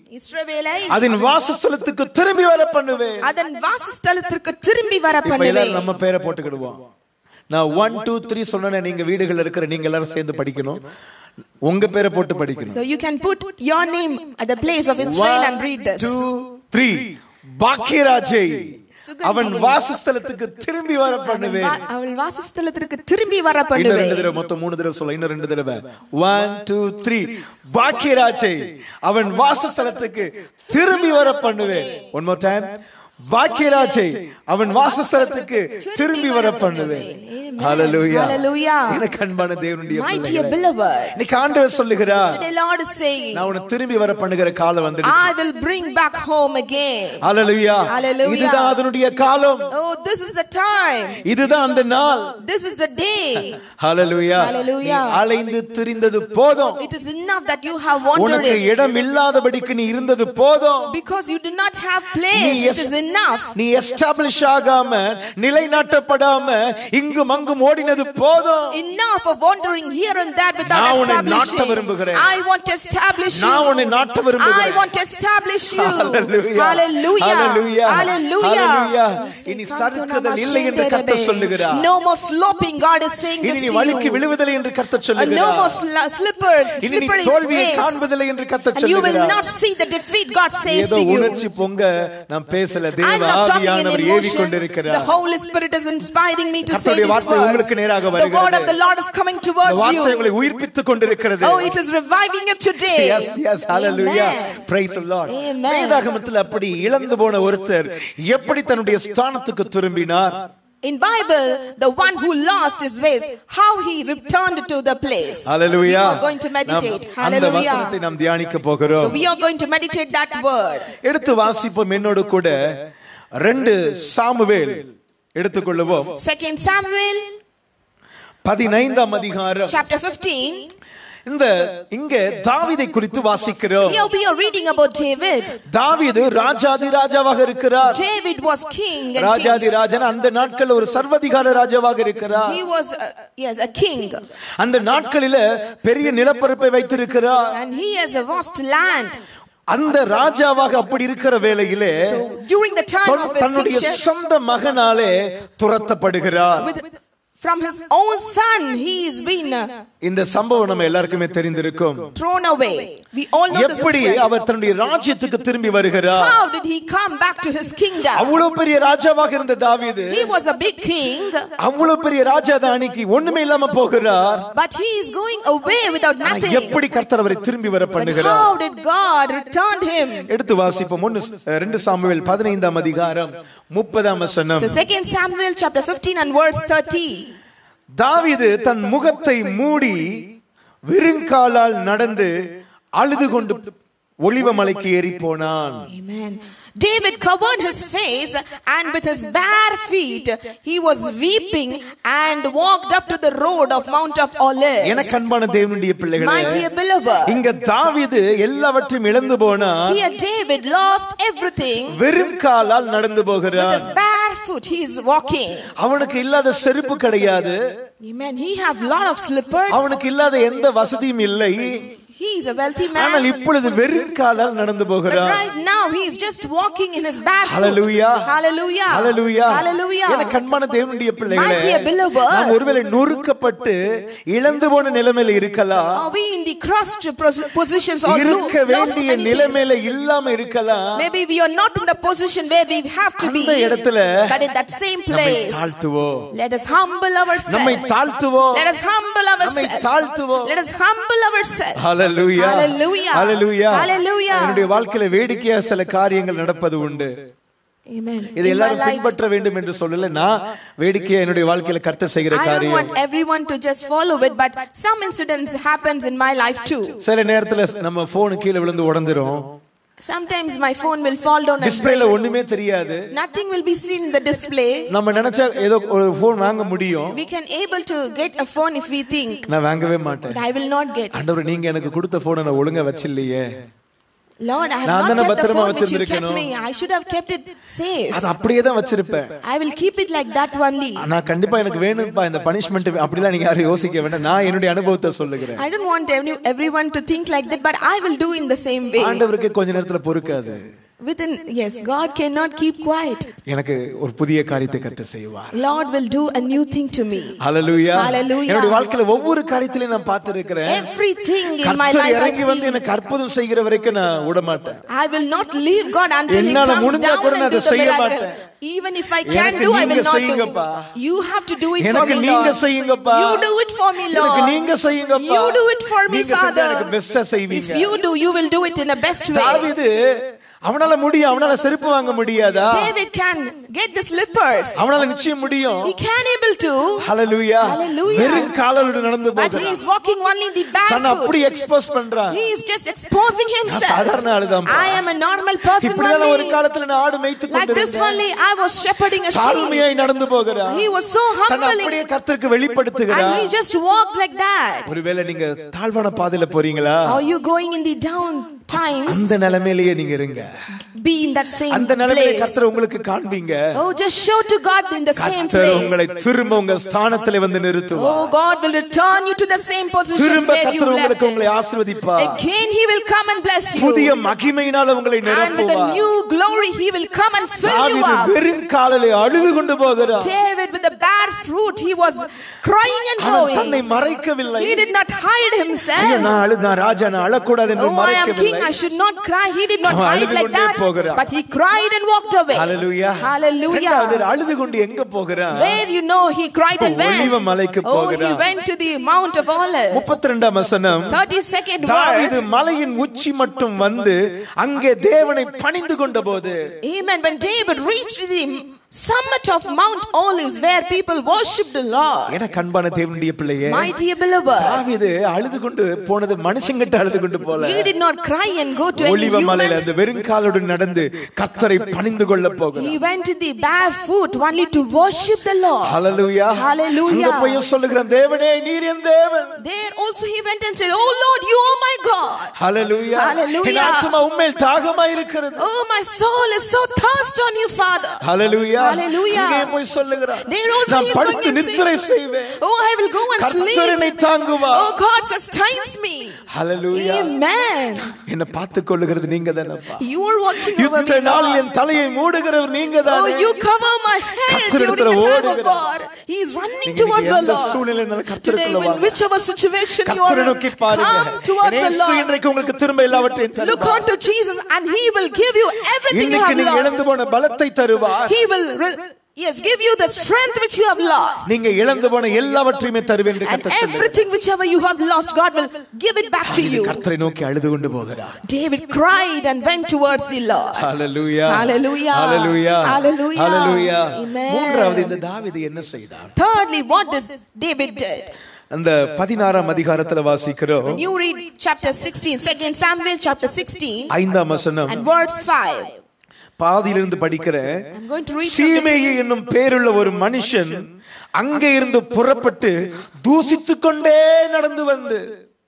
இஸ்ரவேலை அதன் வாசஸ்தலத்துக்கு திரும்பி வர பண்ணுவேன் அதன் வாசஸ்தலத்திற்கு திரும்பி வர இப்ப பண்ணுவேன் எல்லாரும் நம்ம பேரை போட்டுக்கிடுவோம் நான் ஒன் டூ த்ரீ சொன்னேன் நீங்க வீடுகள் இருக்கிற நீங்க எல்லாரும் சேர்ந்து படிக்கணும் உங்க பேரை போட்டு படிக்கணும் So you can put your name at the place of Israel and read this. Two three பாக்கியராஜை அவன் வாசஸ்தலத்துக்கு திரும்பி வர பண்ணுவேன் வா- அவள் வாசஸ்தலத்திற்கு திரும்பி வர இன்னும் ரெண்டு பண்ணுவேன் தடவை மொத்தம் மூணு தடவை சொல்ல இன்னும் ரெண்டு தடவை ஒன் டூ த்ரீ பாக்கியராஜை அவன் வாசஸ்தலத்துக்கு திரும்பி வர பண்ணுவேன் ஒன் மோர் டைம் பாக்கியராஜை அவன் வாசஸ்தலத்துக்கு திரும்பி வர பண்ணுவேன் ஹalleluya Hallelujah. எனக்கு அன்பான தேவனுடைய My dear பிள்ளைகளே beloved, இன்னைக்கு ஆண்டவர் சொல்லுகிறார் the Lord is saying, நான் உன்னை திரும்பி வர பண்ணுகிற காலம் வந்துடுச்சு I will bring back home again. Hallelujah Hallelujah. இதுதான் அதனுடைய காலம் Oh, this is the time. இதுதான் அந்த நாள் This is the day. Hallelujah Hallelujah. நீ அலைந்து திரிந்தது போதும் It is enough that you have wandered உனக்கு it. இடம் இல்லாதபடிக்கு நீ இருந்தது போதும் Because you do not have நீ place. It எஸ்- is enough. நீ எஸ்டாப்ளிஷ் ஆகாம நிலைநாட்டப்படாம இங்கும் அங்கும் ஓடினது போதும் Enough of wandering here and there without நான் உன்னை நாட்ட establishing. விரும்புகிறேன். I want to establish you. நான் உன்னை நாட்ட I விரும்புகிறேன் want to establish you. Hallelujah. Hallelujah. Hallelujah. Hallelujah. Hallelujah. இனி சறுக்குதல் இல்லை என்று கர்த்தர் சொல்லுகிறார். No more sloping. God is saying இனி this நீ to வழிக்கு you. விழுவதில்லை என்று கர்த்தர் Uh, No more சொல்லுகிறார் sl- slippers, இனி நீ slippery தோல்வியை ways. காண்பதில்லை என்று கர்த்தர் And you will சொல்லுகிறார் not see the defeat God says ஏதோ to you. உணர்ச்சி பொங்க நான் பேசல I'm தேவ not talking in ஆவியானவர் ஏவி emotion. The கொண்டிருக்கிறார் Holy Spirit is inspiring me to say கர்த்தருடைய these வார்த்தை உங்களுக்கு நேராக words. The word வருகிறது. of the Lord is coming இந்த towards வார்த்தை you. உங்களை உயிர்ப்பித்துக் கொண்டிருக்கிறது Oh, it is reviving you today. Yes, yes, hallelujah. Amen. Praise the Lord. Amen. வேதாகமத்தில் அப்படி இழந்து போன ஒருத்தர் எப்படி தன்னுடைய ஸ்தானத்துக்கு திரும்பினார் In Bible, the one who lost his ways, how he returned to the place. Hallelujah. We are going to meditate. நாம் அந்த Hallelujah. வசனத்தை நாம் தியானிக்க So போகிறோம் we are going to meditate that word. எடுத்து வாசிப்போம் என்னோடு கூட ரெண்டு சாமுவேல் எடுத்துக்கொள்ளுவோம் Second Samuel பதினைந்தாம் அதிகாரம் chapter 15. இந்த இங்க தாவீதை குறித்து வாசிக்கிறோம் Here we are reading about David. தாவீது ராஜாதி ராஜாவாக இருக்கிறார் David was king and ராஜாதி king. ராஜன் அந்த நாட்கள் ஒரு சர்வதிகார ராஜாவாக இருக்கிறார் He was, uh, yes, a king. அந்த நாட்களில பெரிய நிலப்பரப்பை வைத்திருக்கிறார் And he has a vast land. அந்த ராஜாவாக அப்படி இருக்கிற வேளையிலே During the time சொந்த- of his தன்னுடைய kingship, சொந்த மகனாலே துரத்தப்படுகிறார் with, from his own son, he is been uh, இந்த சம்பவம் நம்ம எல்லாருக்குமே தெரிந்திருக்கும் thrown away. We all know this எப்படி incident. அவர் தன்னுடைய ராஜ்யத்துக்கு திரும்பி வருகிறார் How did he come back to his kingdom? அவ்வளவு பெரிய ராஜாவாக இருந்த தாவீது He was a big king, அவ்வளவு பெரிய ராஜாதானிக்கு ஒண்ணுமே இல்லாம போகிறார் but he is going away without ஆனா nothing. எப்படி கர்த்தர் அவரை திரும்பி வர But பண்ணுகிறார் how did God return him? எடுத்து வாசிப்போம் ஒன்னு ரெண்டு சாமுவேல் பதினைந்தாம் அதிகாரம் முப்பதாம் வசனம் So 2 Samuel chapter 15 and verse 30. தாவீது தன் முகத்தை மூடி வெறுங்காலால் நடந்து அழுது கொண்டு ஒளிவமலைக்கு ஏறி போனான் Amen. David covered his face and with his bare feet he was weeping and walked up to the road of Mount of Olives. எனக்கு அன்பான தேவனுடைய My பிள்ளைகளே dear beloved, இங்க தாவீது எல்லாவற்றையும் இழந்து போனா here David lost everything வெறும் காலால் நடந்து with போகிறார் his bare foot. He is walking. அவனுக்கு இல்லாத செருப்பு கிடையாது Amen. He have lot of slippers. அவனுக்கு இல்லாத எந்த வசதியும் இல்லை He is a wealthy ஆனால் man. இப்பொழுது வெறும் காலால் நடந்து But போகிறார் right now he is just walking in his bare foot. Hallelujah. Hallelujah. Hallelujah Hallelujah. எனக்கு அன்பான தேவனுடைய பிள்ளைகளே My dear beloved. நாம் ஒருவேளை நொறுக்கப்பட்டு இழந்து போன நிலைமையில இருக்கலாம் Are we in the crushed pos- positions or lo- இருக்க lost வேண்டிய many things? நிலைமையில இல்லாம இருக்கலாம் Maybe we are not in the position where we have to be. அந்த இடத்துல But in that same நம்மை place, தாழ்த்துவோம் let us humble நம்மை ourselves. தாழ்த்துவோம் Let us humble நம்மை ourselves. தாழ்த்துவோம் Let us humble ourselves. ஹalleluya Hallelujah. ஹalleluya Hallelujah. என்னுடைய வாழ்க்கையில வேடிக்கையா சில காரியங்கள் நடப்பது உண்டு Amen. இதை In my எல்லாரும் life, பின்பற்ற வேண்டும் என்று சொல்லல நான் வேடிக்கையா என்னுடைய வாழ்க்கையில கர்த்தர் செய்கிற I don't காரியம் want everyone to just follow it, but some incidents happens in my life too. சில நேரத்துல நம்ம போன் கீழே விழுந்து உடைஞ்சிரும் Sometimes my phone will fall down and டிஸ்பிளேல break. ஒண்ணுமே தெரியாது Nothing will be seen in the display. நம்ம நினைச்சா ஏதோ ஒரு போன் வாங்க முடியும் We can able to get a phone if we think, நான் வாங்கவே மாட்டேன் but I will not get. ஆண்டவர் நீங்க எனக்கு கொடுத்த போனை நான் ஒழுங்கா வச்சில்லையே Lord, I have நான் not தானே kept the பத்திரமா phone which you kept வச்சிருந்திருக்கணும். me. I should have kept it safe. அது அப்படியே தான் வச்சிருப்பேன் I will keep it like that only. நான் கண்டிப்பா எனக்கு வேணும்ப்பா இந்த பனிஷ்மெண்ட் அப்படிலாம் நீங்க யாரும் யோசிக்க வேண்டாம் நான் என்னுடைய அனுபவத்தை சொல்லுகிறேன் I don't want any, everyone to think like that, but I will do in the same way. ஆண்டவருக்கு கொஞ்ச நேரத்துல பொறுக்காது Within, yes, God cannot keep quiet. எனக்கு ஒரு புதிய காரியத்தை கத்த செய்வார் Lord will do a new thing to me. Hallelujah Hallelujah. என்னுடைய வாழ்க்கையில ஒவ்வொரு காரியத்திலையும் நான் பார்த்திருக்கிறேன் Everything in my கர்த்தர் life I've இறங்கி வந்து seen. எனக்கு அற்புதம் செய்கிற வரைக்கும் நான் விட மாட்டேன் I will not leave God until He என்னால comes முடிஞ்சா down கூட and நான் do அதை the செய்ய miracle. மாட்டேன். Even if I can எனக்கு do, I நீங்க will not செய்யுங்கப்பா. do. You have to do it for எனக்கு me, நீங்க Lord. செய்யுங்கப்பா You do it for me, எனக்கு Lord. நீங்க செய்யுங்கப்பா You do it for me, நீங்க செஞ்சா Father. எனக்கு பெஸ்டா If செய்வீங்க you do, you will do it in the best way. தாவீது அவனால முடியும் அவனால செருப்பு வாங்க முடியாதா David can get the slippers. அவனால நிச்சயம் முடியும் He can able to, hallelujah Hallelujah. வெறும் காலோடு நடந்து but he போகிறான் is walking only in the தன்னை barefoot. அப்படி எக்ஸ்போஸ் பண்றான் He is just exposing himself. சாதாரண ஆளுதான்ப்பா. I am a normal person இப்படிதான் ஒரு only. காலத்துல நான் ஆடு மேய்த்து Like this கொண்டிருந்தேன் only, I was shepherding a sheep. தாழ்மையாய் நடந்து போகிறான் He was so தன்னை humbling. அப்படியே கர்த்தருக்கு And வெளிப்படுத்துகிறான் he just walked like that. ஒருவேளை நீங்க தாழ்வான பாதையில போறீங்களா Are you going in the down times? அந்த நிலைமையிலேயே நீங்க இருங்க Be in that same அந்த நிலைமையில place. கர்த்தர் உங்களுக்கு காண்பீங்க Oh, just show to God in the same கர்த்தர் உங்களை place. திரும்ப உங்க ஸ்தானத்திலே வந்து நிறுத்துவார் Oh, God will return you to the same position திரும்ப where you கர்த்தர் left. உங்களுக்கு உங்களை ஆசீர்வதிப்பார் Again, He will come and bless you. புதிய மகிமையினால உங்களை And with a நிரப்புவார் new glory, He will come and fill you தாவீது up. வெறும் காலிலே அழுது கொண்டு போகிறார் David, with the bare fruit, he was crying and அவன் தன்னை going. மறைக்கவில்லை He did not hide ஐயோ, himself. நான் அழு நான் ராஜா நான் அழக்கூடாது என்று Oh, I am king. மறைக்கவில்லை I should not cry. He did not அவன் hide அழுது like கொண்டே that. போகிறான். But he cried and walked away. Hallelujah Hallelujah. இரண்டாவது அழுது கொண்டு எங்க போகிறான் Where you know he cried and ஒலிவ went. மலைக்கு Oh, he போகிறான். went to the Mount of Olives. முப்பத்தி ரெண்டாம் வசனம் 32nd தாவீது verse. மலையின் உச்சி மட்டும் வந்து அங்கே தேவனை பணிந்து கொண்ட போது Amen. When David reached the summit of Mount Olives where people worshipped the Lord. என கண்பான தேவனுடைய பிள்ளையே My dear beloved, தாவீது அழுது கொண்டு போனது மனுஷங்கிட்ட அழுது கொண்டு போல he did not cry and go to any ஒலிவ மலையில humans. அந்த வெறுங்காலுடன் நடந்து கர்த்தரை பணிந்து கொள்ள போகிறார் He went in the barefoot only to worship the Lord. Hallelujah Hallelujah. அங்க போய் சொல்லுகிறான் தேவனே நீர் என் தேவன் There also he went and said, Oh Lord, you are my God. Hallelujah Hallelujah. என் ஆத்துமா உண்மையில் தாகமா இருக்கிறது Oh, my soul is so thirst on you, Father. Hallelujah Hallelujah. அங்கே போய் சொல்லுகிறான் There also நான் he is படுத்து going and நித்திரை saying, செய்வேன் Oh, I will go and கர்த்தர் sleep. என்னை தாங்குவா Oh, God sustains me. ஹalleluya Amen. என்ன பார்த்து கொள்ளுகிறது நீங்க தானப்பா You are watching over யுத்த me, நாள் Lord. என் தலையை மூடுகிறவர் நீங்க Oh, தானே you cover my head during the கர்த்தரிடத்துல time of ஓடுகிறார். war. He is running நீங்க towards the எந்த Lord. சூழ்நிலையில இருந்தாலும் Today, கர்த்தருக்குள்ள in வாங்க. whichever situation you கர்த்தரை are, நோக்கி பாருங்க come towards the இயேசு Lord. இன்றைக்கு உங்களுக்கு திரும்ப எல்லாவற்றையும் Look தருவார் unto Jesus and He will give you everything you இன்னைக்கு have நீங்க lost. இழந்து போன பலத்தை தருவார் He will, re- yes, give you the strength which you have lost. நீங்க இழந்து போன எல்லாவற்றையுமே தருவேன் என்று And கர்த்தர் சொல்லுகிறார். everything whichever you have lost, God will give it back to இது you. கர்த்தரை நோக்கி அழுது கொண்டு போகிறார் David cried and went towards the Lord. Hallelujah Hallelujah. Hallelujah Hallelujah. Hallelujah Amen. மூன்றாவது இந்த தாவீது என்ன செய்தார் Thirdly, what does David did? அந்த பதினாறாம் அதிகாரத்துல வாசிக்கிறோம் When you read chapter 16, 2 Samuel chapter 16 ஐந்தாம் வசனம் and verse 5. பாதியிலிருந்து படிக்கிறேன் I'm going to read from சீமேயி என்னும் பேருள்ள ஒரு மனுஷன் அங்கே இருந்து புறப்பட்டு தூசித்துக் கொண்டே நடந்து வந்து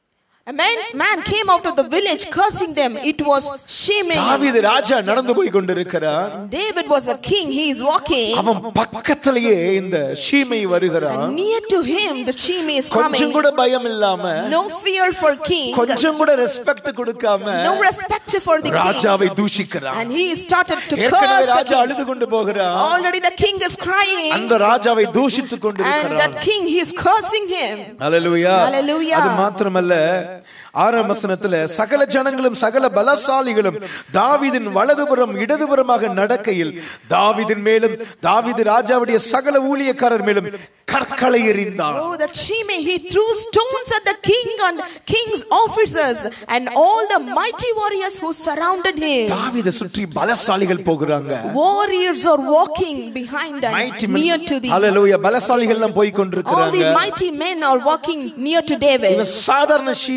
A man, man came out of the village cursing them. It was Shimei. தாவீது ராஜா நடந்து போய் கொண்டிருக்கிறான் David was a king. He is walking. அவன் பக்கத்திலேயே இந்த சீமை வருகிறான் And near to him, the Shimei is coming. கொஞ்சம் கூட பயம் இல்லாம No fear for king. கொஞ்சம் கூட ரெஸ்பெக்ட் கொடுக்காம No respect for the king. ராஜாவை தூஷிக்கிறான் And he started to ஏற்கனவே curse the ராஜா king. அழுது கொண்டு போகிறான் Already the king is crying. அந்த ராஜாவை தூஷித்துக் And கொண்டிருக்கிறான் that king, he is cursing him. Hallelujah Hallelujah. அது மாத்திரமல்ல ஆறாம் வசனத்துல சகல ஜனங்களும் சகல பலசாலிகளும் தாவீதின் வலதுபுறம் இடதுபுறமாக நடக்கையில் தாவீதின் மேலும் தாவீது ராஜாவுடைய சகல ஊழியக்காரர் மேலும் கற்களை எறிந்தான் Oh, that Shimei, he threw stones at the king and king's officers and all the mighty warriors who surrounded him. தாவீதை சுற்றி பலசாலிகள் போகிறாங்க Warriors are walking behind and Mighty near to the. ஹalleluya பலசாலிகள் எல்லாம் போய் All the கொண்டிருக்கிறாங்க mighty men are walking near to David. இவன் சாதாரண ஷீமேயு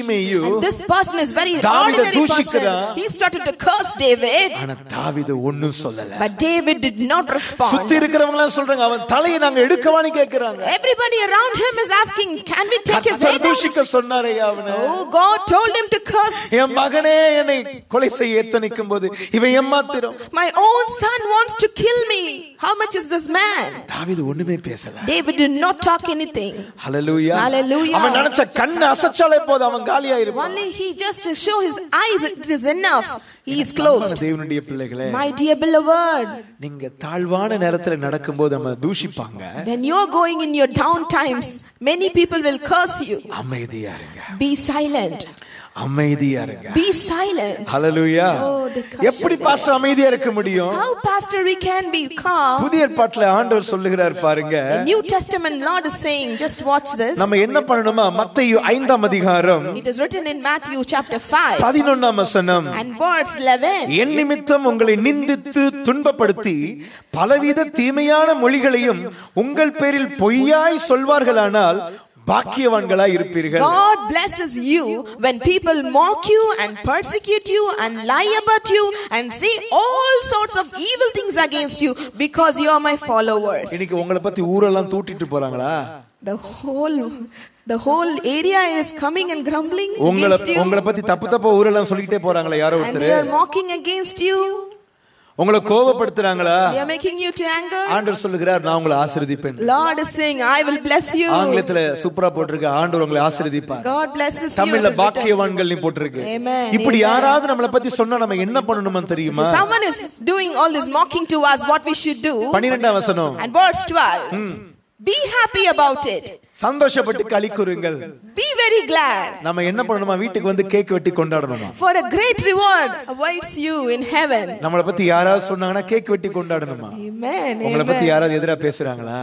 And this person is very தாவீதை ordinary person. தூஷிக்கிறான். He started to curse David, ஆனா தாவீது ஒண்ணும் சொல்லல but David did not respond. சுத்தி இருக்கிறவங்க எல்லாம் சொல்றாங்க அவன் தலையை நாங்க எடுக்கவான்னு கேக்குறாங்க Everybody around him is asking, Can we take his கர்த்தர் head out? தூஷிக்க சொன்னாரே அவனை Oh, God told him to curse. என் மகனே என்னை கொலை செய்ய எத்தனிக்கும் போது இவன் ஏமாத்திரும் My own son wants to kill me. How much is this man? தாவீது ஒண்ணுமே பேசல David did not talk anything. Hallelujah Hallelujah. அவன் நினைச்ச கண்ணு அசைச்சாலே போதும் அவன் காலியாயிருப்பான் Only he just to show his eyes, it is enough. He is closed. தேவனுடைய பிள்ளைகளே My dear beloved, நீங்க தாழ்வான நேரத்துல நடக்கும்போது நம்ம தூஷிப்பாங்க when you're going in your down times, many people will curse you. அமைதியா இருங்க Be silent. அமைதியா இருங்க Be silent. Hallelujah Oh, the curse எப்படி of பாஸ்டர் அமைதியா இருக்க முடியும் How, Pastor, we can be calm? புதிய ஏற்பாட்டுல ஆண்டவர் சொல்லுகிறார் பாருங்க The New Testament Lord is saying, just watch this. நம்ம என்ன பண்ணணுமா மத்தேயு ஐந்தாம் அதிகாரம் It is written in Matthew chapter 5 பதினொன்னாம் வசனம் and verse 11. என் நிமித்தம் உங்களை நிந்தித்து துன்பப்படுத்தி பலவித தீமையான மொழிகளையும் உங்கள் பேரில் பொய்யாய் சொல்வார்களானால் பாக்கியவான்களாய் இருப்பீர்கள் God blesses you when people mock you and persecute you and lie about you and say all sorts of evil things against you because you are my followers. இன்னைக்கு உங்களை பத்தி ஊரெல்லாம் தூட்டிட்டு போறாங்களா The whole the whole area is coming and grumbling உங்களை against you உங்களை பத்தி தப்பு தப்பா ஊரெல்லாம் சொல்லிக்கிட்டே போறாங்களா யாரோ and ஒருத்தர் they are mocking against you. உங்களை கோபப்படுத்துறாங்களா They are making you to anger. ஆண்டவர் சொல்லுகிறார் நான் உங்களை ஆசீர்வதிப்பேன் Lord is saying, I will bless you. ஆங்கிலத்துல சூப்பரா போட்டிருக்கு ஆண்டவர் உங்களை ஆசீர்வதிப்பார் God blesses you. தமிழ்ல It is written. பாக்கியவான்கள் போட்டிருக்கு Amen, இப்படி amen. யாராவது நம்மளை பத்தி சொன்னா நம்ம என்ன பண்ணணும்னு தெரியுமா Someone is doing all this mocking to us, what we should do. பன்னிரெண்டாம் வசனம் And verse 12. Be happy about it. சந்தோஷப்பட்டு களி கூறுங்கள் Be very glad. நம்ம என்ன பண்ணணுமா வீட்டுக்கு வந்து கேக் வெட்டி கொண்டாடணுமா For a great reward awaits you in heaven. நம்மளை பத்தி யாராவது சொன்னாங்கன்னா கேக் வெட்டி கொண்டாடணுமா Amen. உங்களை பத்தி Amen. யாராவது எதிரா பேசுறாங்களா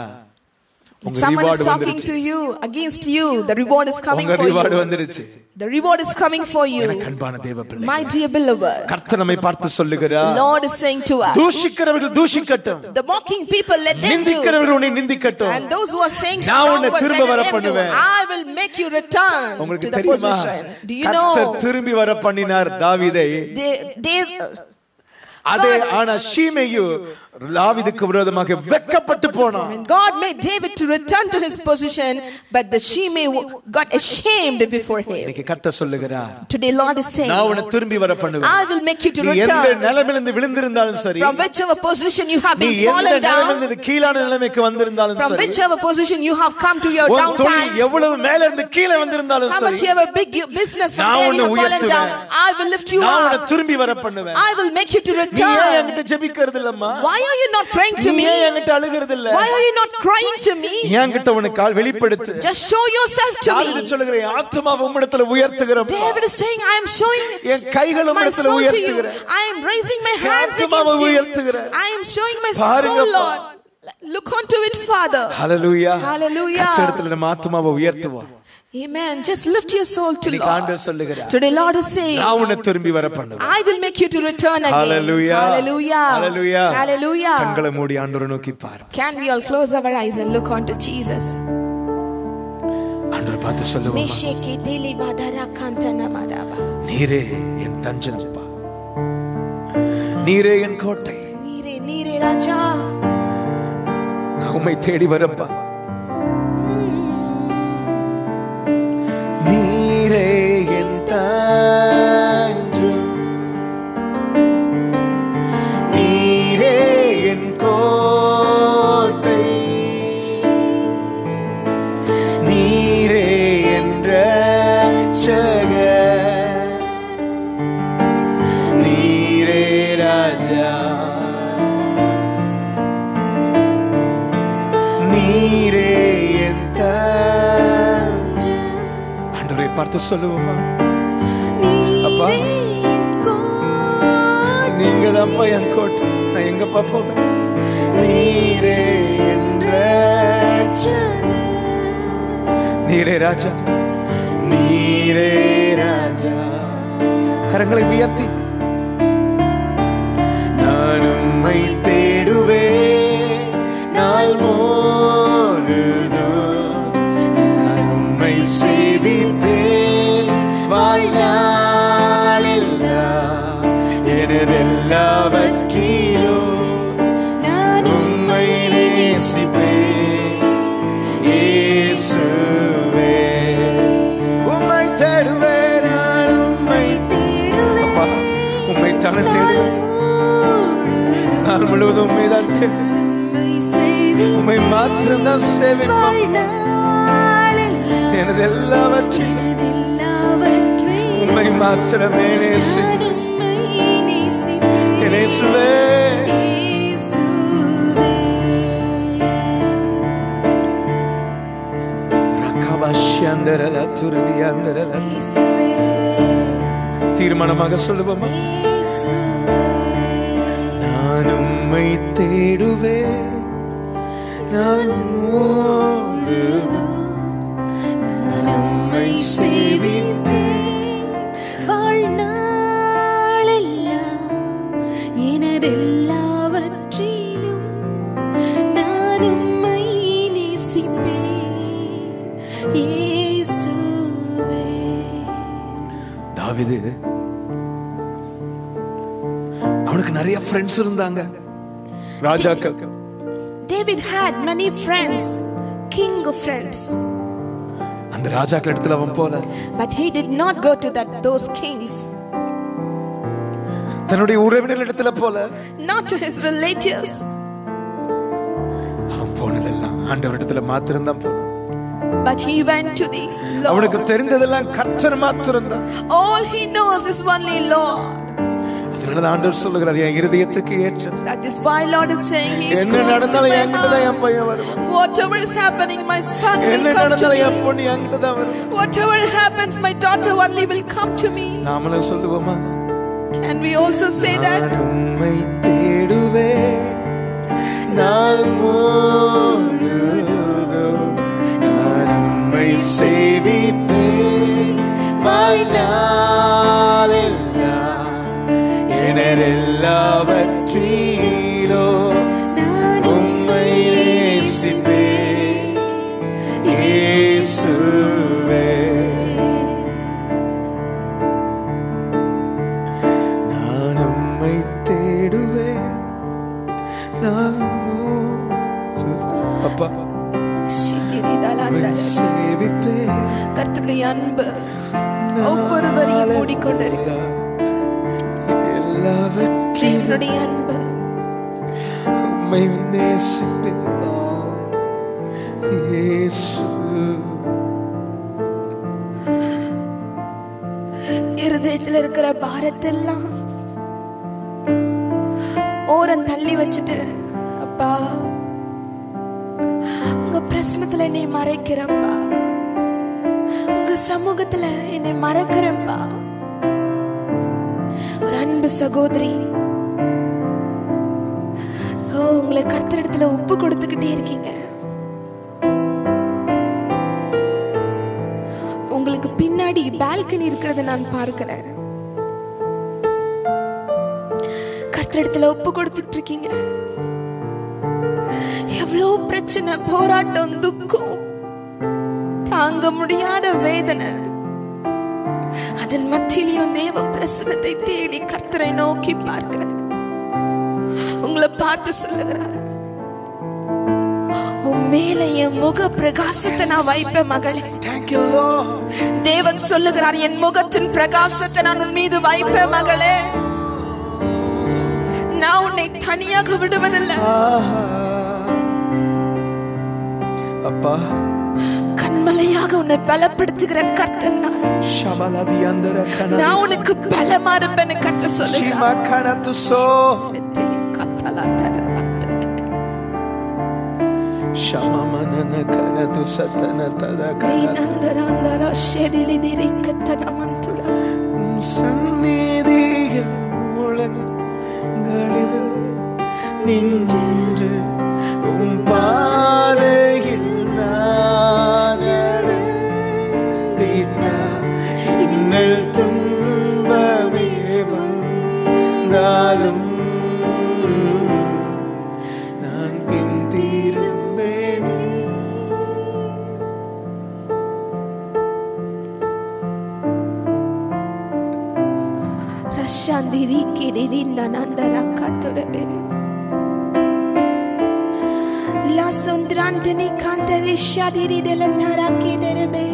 If உங்க someone is ரிவார்டு talking வந்துருச்சு to you against you, the reward is coming உங்க for ரிவார்டு you. வந்துருச்சு The reward is coming for you. எனக்கு அன்பான தேவ பிள்ளை My dear beloved, கர்த்தர் நம்மை பார்த்து சொல்லுகிறார் Lord is saying to us, தூஷிக்கிறவர்கள் தூஷிக்கட்டும் the mocking people, let them do. நிந்திக்கிறவர்கள் உன்னை நிந்திக்கட்டும் And those who are saying நான் wrong உன்னை words, திரும்ப let வர them do. பண்ணுவேன். I will make you return to உங்களுக்கு the தெரியுமா position. Do you கர்த்தர் know? திரும்பி வர பண்ணினார் தாவீதை They, they, அதே ஆனா ஷீமேயு லாவிதுக்கு விரோதமாக வெக்கப்பட்டு போனான் And God made David to return to his position, but the Shimei got ashamed before him. இன்னைக்கு கர்த்தர் சொல்லுகிறார் Today, Lord is saying, நான் உன்னை திரும்பி வர பண்ணுவேன் I will make you to நீ எந்த return நிலைமையிலிருந்து விழுந்திருந்தாலும் சரி from whichever position you have நீ been எந்த fallen down, நிலைமையிலிருந்து கீழான நிலைமைக்கு வந்திருந்தாலும் from சரி whichever position you have come to your உன் down தொழில் times, எவ்வளவு மேல இருந்து கீழே வந்திருந்தாலும் how much சரி ever big you- business from நான் there you உன்னை have fallen down, உயர்த்துவேன். I will lift you நான் உன்னை up. திரும்பி வர பண்ணுவேன் I will make you to நீ ஏன் return. என்கிட்ட ஜெபிக்கிறது இல்லம்மா Why are you not praying to நீ me? ஏன் என்கிட்ட அழுகிறது இல்ல Why are you not crying to me? என்கிட்ட உனக்கு கால் வெளிப்படுத்து Just show yourself to தாவீது me. சொல்லுகிறேன் ஆத்மாவை உம்மிடத்துல உயர்த்துகிறேன் David is saying, I am showing என் கைகள் my உம்மிடத்துல soul to you. உயர்த்துகிறேன் I am raising my hands ஆத்மாவை against you. உயர்த்துகிறேன். I am showing my soul, பாருங்கப்பா. Lord. Look onto it, Father. Hallelujah Hallelujah. கர்த்தரிடத்துல நம்ம ஆத்மாவை உயர்த்துவோம் Amen. Just lift your soul to இன்னைக்கு Lord. ஆண்டவர் சொல்லுகிறார் Today, Lord is saying, நான் உன்னை திரும்பி வர பண்ணுவேன் I will make you to return again. Hallelujah Hallelujah. Hallelujah Hallelujah. கண்களை மூடி ஆண்டவரை நோக்கி பார் Can we all close our eyes and look onto Jesus? ஆண்டவர் பார்த்து சொல்லுவோம் Mesheke tele madara kantana madaba. நீரே என் தஞ்சனப்பா நீரே என் கோட்டை Nire, nire raja. நான் உம்மை தேடி வரப்பா நீரே என் தஞ்சம் நீரே என் கோட்டை நீரே என் ரட்சகர் நீரே ராஜா நீரே என் தஞ்சம் ஆண்டவரை பார்த்து சொல்லுவோமா அப்பா நீங்க தான்ப்பா என் கோட்டை நான் எங்கப்பா போவேன் நீரே என் ரட்சகர். நீரே ராஜா நீரே ராஜா கரங்களை உயர்த்தி நான் உம்மை தேடுவேன் நாள் முழுதும் நான் உம்மை சேவிப்பேன் வாய் உம்மை மாத்திரம்தான் சேவிப்போம் வாழ்நாளெல்லாம் எனது எல்லாவற்றையும் எனதெல்லாவற்றையும் உம்மை மாத்திரமே நேசி நான் உம்மை நேசிப்பேன். என் இயேசுவே இயேசுவே. ரகபாஷ்யந்தரல துருவியந்தரல இயேசுவே. தீர்மானமாக சொல்லுவோமா இயேசுவே. நான் உம்மை தேடுவேன் நான் உம்மோடு நான் உம்மை சேவிப்பேன். வாழ்நாளெல்லாம் எனதெல்லாவற்றிலும் நான் உம்மை நேசிப்பேன். இயேசுவே. தாவிது அவனுக்கு நிறைய ஃப்ரெண்ட்ஸ் இருந்தாங்க ராஜாக்கள் David had many friends, king of friends, அந்த ராஜாக்கள் இடத்துல அவன் போல but he did not go to that those kings, தன்னுடைய உறவினர் இடத்துல போல not to his relatives, அவன் போனதெல்லாம் ஆண்டவர் இடத்துல மாத்திரம்தான் போனான் but he went to the அவனுக்கு Lord. தெரிந்ததெல்லாம் கர்த்தர் மாத்திரம்தான் All he knows is only Lord. அதனாலதான் ஆண்டவர் சொல்லுகிறார் என் இருதயத்துக்கு ஏற்றது That is why Lord is saying he is என்ன close to நடந்தாலும் my என்கிட்ட தான் heart. என் பையன் வருவான் Whatever is happening, my son will என்ன come to நடந்தாலும் என் me. பொண்ணு என்கிட்ட தான் வருவான் Whatever happens, my daughter only will come to me. நாமளும் சொல்லுவோமா Can we also say that? நான் உம்மை தேடுவேன் நான் முழுதும் நான் உம்மை சேவிப்பேன் வாழ்நாளெல்லாம் எனதெல்லாவற்றிலோ நான் உம்மை நேசிப்பேன் இயேசுவே நான் உம்மை தேடுவேன் நான் முழுதும் அப்பா உம்மை சேவிப்பேன் கர்த்தருடைய அன்பு ஒவ்வொருவரையும் மூடிக்கொண்டிருக்கிறது எல்லாவற்றையும் தேவனுடைய அன்பு உம்மை நேசிப்பேன் இயேசு இருதயத்துல இருக்கிற பாரத்தெல்லாம் ஓரம் தள்ளி வச்சுட்டு அப்பா உங்க பிரசனத்துல என்னை மறைக்கிறப்பா உங்க சமூகத்துல என்னை மறக்கிறப்பா ஒரு அன்பு சகோதரி ஓ உங்களை கர்த்தரிடத்துல உப்பு கொடுத்துக்கிட்டே இருக்கீங்க உங்களுக்கு பின்னாடி பால்கனி இருக்கிறத நான் பார்க்கிறேன் கர்த்தரிடத்துல ஒப்பு கொடுத்துட்டு இருக்கீங்க எவ்வளோ பிரச்சனை போராட்டம் துக்கம் தாங்க முடியாத வேதனை அதன் மத்தியிலையும் தேவ பிரசனத்தை தேடி கர்த்தரை நோக்கி பார்க்கிற உங்களை பார்த்து சொல்லுகிறார் உன் மேல என் முக பிரகாசத்தை நான் வைப்பேன் மகளே தேங்க்யூ லோ தேவன் சொல்லுகிறார் என் முகத்தின் பிரகாசத்தை நான் உன் மீது வைப்பேன் மகளே நான் உன்னை தனியாக விடுவதில்லை அப்பா கண்மலையாக உன்னை பலப்படுத்துகிற கர்த்தன் நான் ஷபலதி அந்தர கன நான் உனக்கு பலமா இருப்பேன்னு கர்த்த சொல்லுகிறார் ஷிமா கனத்து சோ ஷமமனன கனது சத்தன தத கன உம் சந்நிதியில் முழங்களில் நின்று உம் பாதையில் நான் நடந்திட்டார். இன்னல் துன்பமே வந்தாலும் நான் பின் திரும்பேனே Rashandiri kiririnda nandara katorebe. La sondrantini cantere shadiri della nara kiderebe.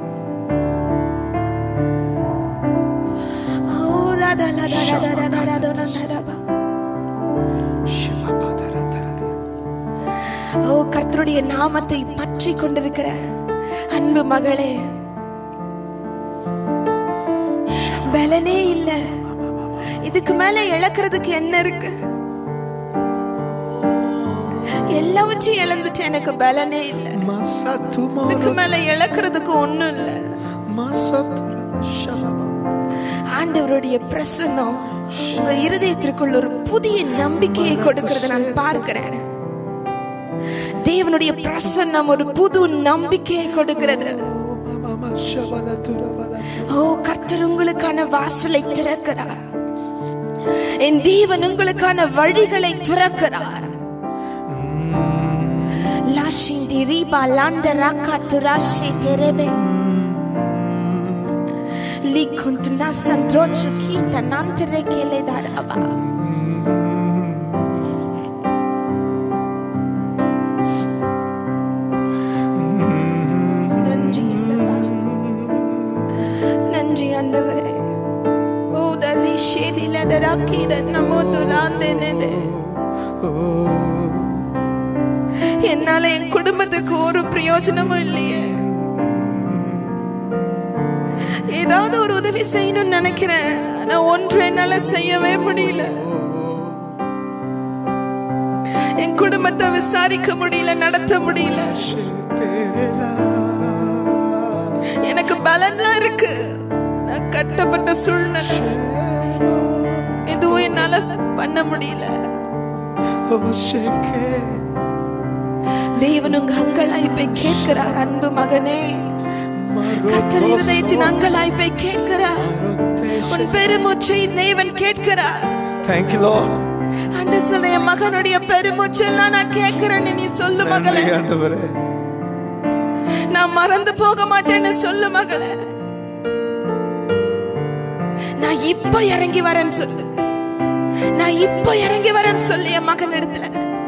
Oh, rada la da da da da da da da da da ba. Shimabadara taradia. ஓ கர்த்தருடைய நாமத்தை பற்றி கொண்டிருக்கிற அன்பு மகளே பலனே இல்ல இதுக்கு மேல இழக்கிறதுக்கு என்ன இருக்கு எல்லாவற்றையும் இழந்துட்டு எனக்கு பலனே இல்ல இதுக்கு மேல இழக்கிறதுக்கு ஒண்ணும் இல்ல ஆண்டவருடைய பிரசன்னம் உங்க இருதயத்திற்குள் ஒரு புதிய நம்பிக்கையை கொடுக்கிறத நான் பார்க்கிறேன் தேவனுடைய பிரசன்னம் ஒரு புது நம்பிக்கையை கொடுக்கிறது ஓ கர்த்தர் உங்களுக்கான வாசலை திறக்கிறார் என் தேவன் உங்களுக்கான வழிகளை திறக்கிறார் லாஷிந்தி ரீபா லாந்த ராக்கா துராஷி தெரபே Likuntu nasandrochu kita nantere kele daraba. நன்றி இயேசுவா. நன்றி ஆண்டவரே ஓ தரி ஷேதில தராக்கித நமோ துலாந்தெனதே என்னால என் குடும்பத்துக்கு ஒரு பிரயோஜனமும் இல்லையே ஏதாவது ஒரு உதவி செய்யணும்னு நினைக்கிறேன் ஆனா ஒன்று என்னால செய்யவே முடியல என் குடும்பத்தை விசாரிக்க முடியல நடத்த முடியல எனக்கு பலன்லாம் இருக்கு நான் கட்டப்பட்ட சூழ்நிலை எதுவும் என்னால பண்ண முடியல தேவன் உங்க அங்கலாய்ப்பை கேட்கிறார் அன்பு மகனே கர்த்தர் இருதயத்தின் அங்கலாய்ப்பை கேட்கிறார் உன் பெருமூச்சை தேவன் கேட்கிறார் Thank you, Lord. அன்று சொல்ற என் மகனுடைய பெருமூச்செல்லாம் நான் கேட்கிறேன்னு நீ சொல்லு மகளே நன்றி ஆண்டவரே நான் மறந்து போக மாட்டேன்னு சொல்லு மகளே நான் இப்ப இறங்கி வரேன்னு சொல்லு நான் இப்ப இறங்கி வரேன்னு சொல்லு என் மகன் இடத்துல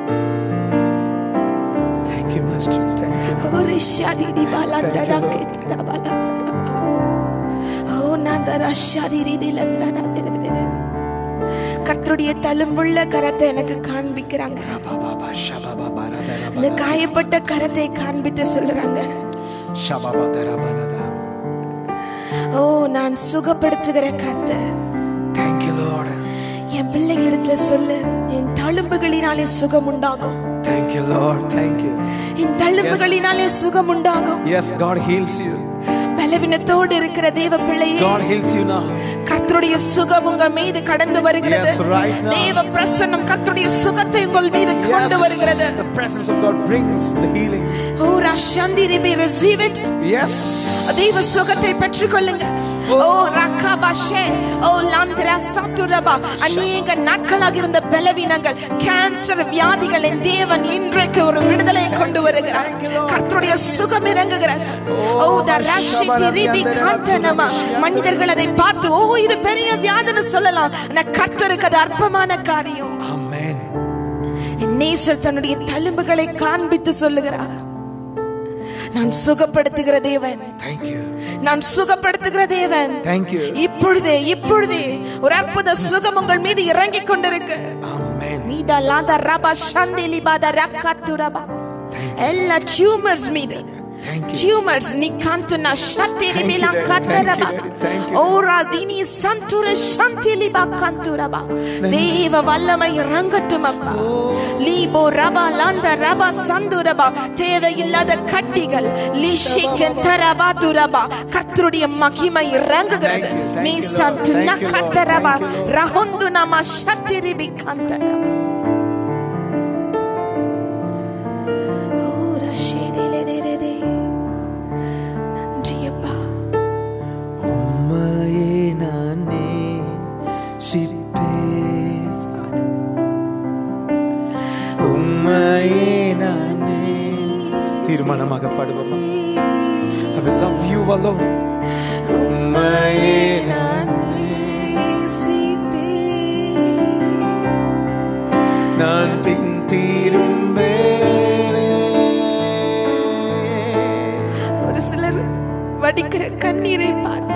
Thank you, Master. Thank you. ஒரு ஷாதிரி பாலாந்தரா கேட்கிறா பாலாந்தரா ஓ நாதரா ஷாதிரி திலந்தரா திலந்தரா. கர்த்தருடைய தழும்புள்ள கரத்தை எனக்கு காண்பிக்கிறாங்க Baba, shababa, barada, இந்த காயப்பட்ட கரத்தை காண்பித்து சொல்றாங்க shababa, dara, barada. ஓ நான் சுகப்படுத்துகிற கர்த்தர் Thank you, Lord. என் பிள்ளைகளிடத்துல சொல்லு என் தழும்புகளினாலே சுகம் உண்டாகும் Thank you, Lord. Thank you. என் தழும்புகளினாலே சுகம் உண்டாகும் Yes, God heals you. பலவீனத்தோடு இருக்கிற தேவ பிள்ளையே God heals you now. கர்த்தருடைய சுகம் உங்கள் மீது கடந்து வருகிறது Yes, right now. தேவ பிரசன்னம் கர்த்தருடைய சுகத்தை உங்கள் மீது கொண்டு வருகிறது the presence of God brings the healing. Oh ரஷந்தி ரிபி ரிசீவ் இட் Yes. தெய்வ சுகத்தை பெற்றுக்கொள்ளுங்க ஓ ரக்காபாஷே ஓ லாந்திரா சாத்துரபா அநேக நாட்களாக இருந்த பலவீனங்கள் கேன்சர் வியாதிகளை தேவன் இன்றைக்கு ஒரு விடுதலை கொண்டு வருகிறார் கர்த்தருடைய சுகம் இறங்குகிறது ஓ த ரஷி திரிபி காண்டனமா மனிதர்கள் அதை பார்த்து ஓ இது பெரிய வியாதின்னு சொல்லலாம் ஆனா கர்த்தருக்கு அது அற்பமான காரியம் Amen. என் நேசர் தன்னுடைய தழும்புகளை காண்பித்து சொல்லுகிறார் நான் சுகப்படுத்துகிற தேவன் Thank you. நான் சுகப்படுத்துகிற தேவன் Thank you. இப்பொழுதே இப்பொழுதே ஒரு அற்புத சுகம் உங்கள் மீது இறங்கிக் கொண்டிருக்கு Amen. மீதா லாதா ரபா சந்திலி பாதா ரக்காத்து ரபா எல்லா டியூமர்ஸ் மீது Thank you. டியூமர்ஸ் நீ காந்துனா ஷட்டிலி Thank you, பிலா Daddy. கத்தரபா Thank you, Daddy. Thank you. ஓரா தினி சந்துர ஷந்திலி பா கந்துரபா தேவ வல்லமை இறங்கட்டும் அப்பா லீபோ ரபா லாந்த ரபா சந்துரபா தேவையில்லாத கட்டிகள் லிஷிக்கன் தரபா துரபா கர்த்தருடைய மகிமை இறங்குகிறது Thank you, thank me you, Lord. சந்துனா Thank you, Lord. கத்தரபா Thank you, Lord. ரஹொந்து நம ஷட்டிரி பிகந்தரபா ஓ ரஷேதிலேதேதே நன்றி அப்பா உம்மையே நானே சிப்பேன் உம்மையே நானே தீர்மானமாக பாடுவோமா I will love you alone உம்மையே நானே நான் பின் தீரும்பேனே ஒரு சிலர் வடிக்கிற கண்ணீரை பார்த்து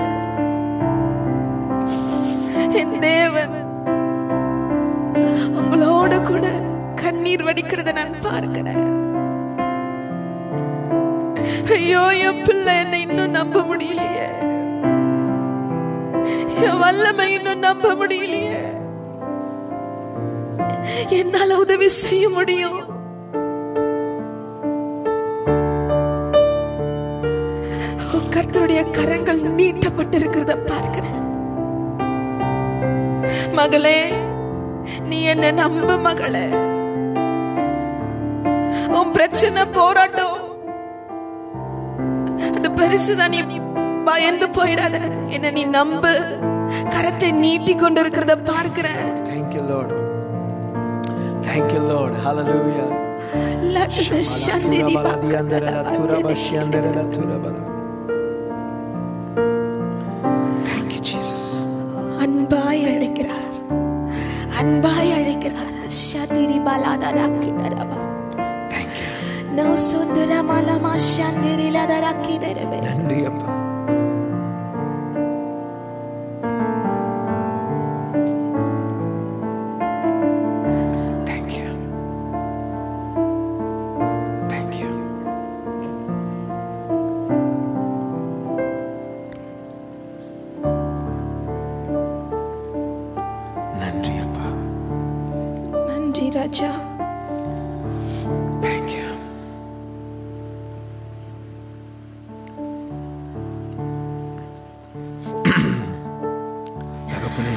என் தேவன் உங்களோட கூட கண்ணீர் வடிக்கிறத நான் பார்க்கிறேன் ஐயோ என் பிள்ளை என்னை இன்னும் நம்ப முடியலையே என் வல்லமை இன்னும் நம்ப முடியலையே என்னால உதவி செய்ய முடியும் ஓ, கர்த்தருடைய கரங்கள் நீட்டப்பட்டிருக்கிறத பார்க்கிறேன் மகளே நீ என்ன நம்பு மகளே உன் பிரச்சனை போராட்டம் அது பெருசுதான் நீ பயந்து போயிடாத என்ன நீ நம்பு கரத்தை நீட்டி கொண்டு இருக்கிறத பார்க்கிறேன் Thank you, Lord. Thank you, Lord. Hallelujah. லத்துன சந்திரி Thank you, Jesus. அன்பாய் அழைக்கிறார் அன்பாய் அழைக்கிறார் சதிரி பலாதராக்கி தரவா Thank you. நோ சுந்தர மலமா சந்திரி லதராக்கி தரவே நன்றி அப்பா Thank you. Thank you. நன்றி அப்பா நன்றி ராஜா Thank you. தகப்பனே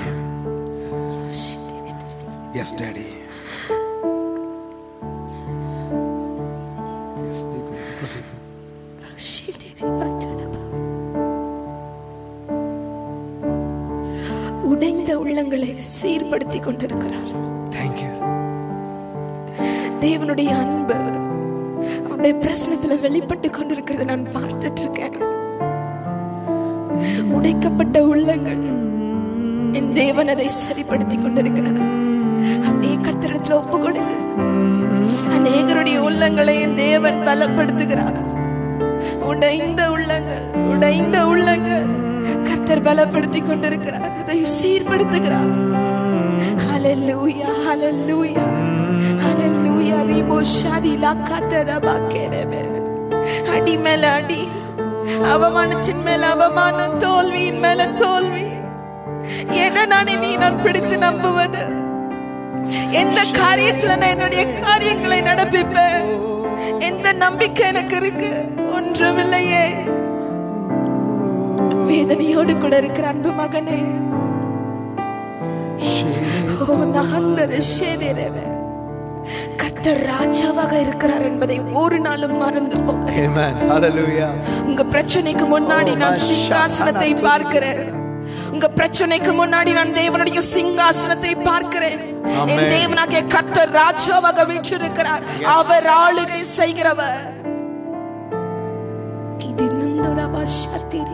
எஸ் டேடி எஸ் ப்ரொசீட் சிதிரி பத்ததபா. உடைந்த உள்ளங்களை சீர்படுத்தி கொண்டிருக்கிறார் தேங்க்யூ தேவனுடைய அன்பு அவருடைய பிரசனத்துல வெளிப்பட்டு கொண்டிருக்கிறத நான் பார்த்துட்டு இருக்கேன் உடைக்கப்பட்ட உள்ளங்கள் என் தேவன் அதை சரிப்படுத்தி கொண்டிருக்கிறார் அப்படியே கர்த்தரிடத்துல ஒப்பு கொடுங்க அநேகருடைய உள்ளங்களை என் தேவன் பலப்படுத்துகிறார் உடைந்த உள்ளங்கள் உடைந்த உள்ளங்கள் கர்த்தர் பலப்படுத்தி கொண்டிருக்கிறார் அதை சீர்படுத்துகிறார் ஹalleluya ஹalleluya ஹalleluya ரிபோ ஷாதிலா கத்தரபா கேரபே அடி மேல அடி அவமானத்தின் மேல அவமானம் தோல்வியின் மேல தோல்வி எதை நான் இனி நான் பிடித்து நம்புவது எந்த காரியத்துல நான் என்னுடைய காரியங்களை நடப்பிப்பேன் எந்த நம்பிக்கை எனக்கு இருக்கு ஒன்றுமில்லையே வேதனையோடு கூட இருக்கிற அன்பு மகனே ஓ நகந்தர சேதிரவே கர்த்தர் ராஜாவாக இருக்கிறார் என்பதை ஒரு நாளும் மறந்து போக Amen. Hallelujah. உங்க பிரச்சனைக்கு முன்னாடி நான் சிங்காசனத்தை பார்க்கிறேன் உங்க பிரச்சனைக்கு முன்னாடி நான் தேவனுடைய சிங்காசனத்தை பார்க்கிறேன் என் Amen. தேவனாகிய கர்த்தர் ராஜாவாக வீற்றிருக்கிறார் அவர் ஆளுகை செய்கிறவர் இது நந்துரவா சத்திரி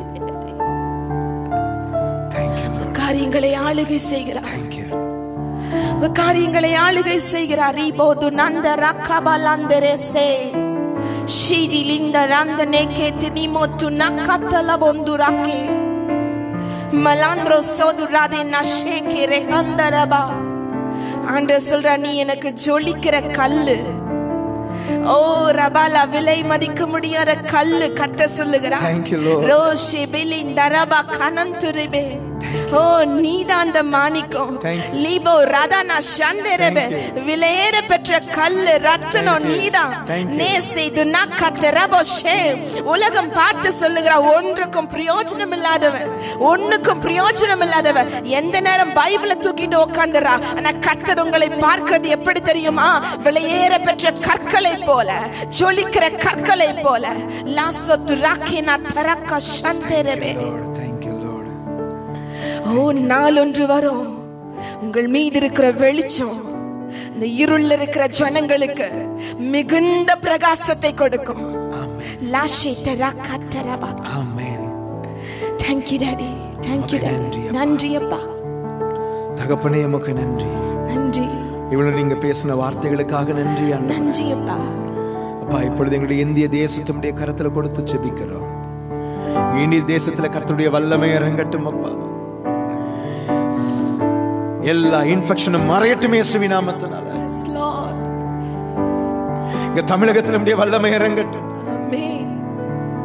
Thank you, Lord. காரியங்களை ஆளுகை செய்கிறார் Thank you. உங்க காரியங்களை ஆளுகை செய்கிறார் இப்போது நந்த ரக்கபலந்தரே சே ஷீதிலிந்த ரந்த நேக்கே தினிமோத்து நக்கத்தல பொந்துராக்கே மலாந்திரோ சோதுராதே நஷேக்கே ரெஹந்தரபா ஆண்டவர் சொல்ற நீ எனக்கு ஜொலிக்கிற கல்லு ஓ ரபாலா விலை மதிக்க முடியாத கல்லு கத்த சொல்லுகிறார் Thank you, Lord. ரோஷே பிலின் தரபா கனந்துரிபே ஓ நீதான் அந்த மாணிக்கம் Thank you. லீபோ ரதானா சந்தரபே Thank விலையேற பெற்ற கல்லு ரத்தனம் Thank you. நீதான் Thank you. நேசே துனக்கத்தரபோ ஷே உலகம் பார்த்து சொல்லுகிற ஒன்றுக்கும் பிரயோஜனம் இல்லாதவன் ஒண்ணுக்கும் பிரயோஜனம் இல்லாதவன் எந்த நேரம் பைபிளை தூக்கிட்டு உட்காந்துறா ஆனா கர்த்தர் உங்களை பார்க்கிறது எப்படி தெரியுமா விலையேற பெற்ற கற்களை போல ஜொலிக்கிற கற்களை போல லாசத்து ராக்கினா தரக்க சந்தேரவே Lord. Thank you, Lord. ஓ நாள் ஒன்று வரும் உங்கள் மீது இருக்கிற வெளிச்சம் இந்த இருள்ல இருக்கிற ஜனங்களுக்கு மிகுந்த பிரகாசத்தை கொடுக்கும் Amen. லாஷே தரக்க தரபா Amen. Thank you daddy thank you Okay, daddy நன்றி அப்பா. நன்றி அப்பா தகப்பனே உமக்கு நன்றி நன்றி இவ்வளவு நீங்க பேசின வார்த்தைகளுக்காக நன்றி அண்ணா நன்றி அப்பா அப்பா இப்பொழுது எங்களுடைய இந்திய தேசத்தினுடைய கரத்துல கொடுத்து செபிக்கிறோம் இந்திய தேசத்துல கர்த்தருடைய வல்லமை இறங்கட்டும் அப்பா எல்லா இன்ஃபெக்ஷனும் மறையட்டுமே சுவி நாமத்தினால Yes, Lord. இங்க தமிழகத்துல நம்முடைய வல்லமை இறங்கட்டும் Amen.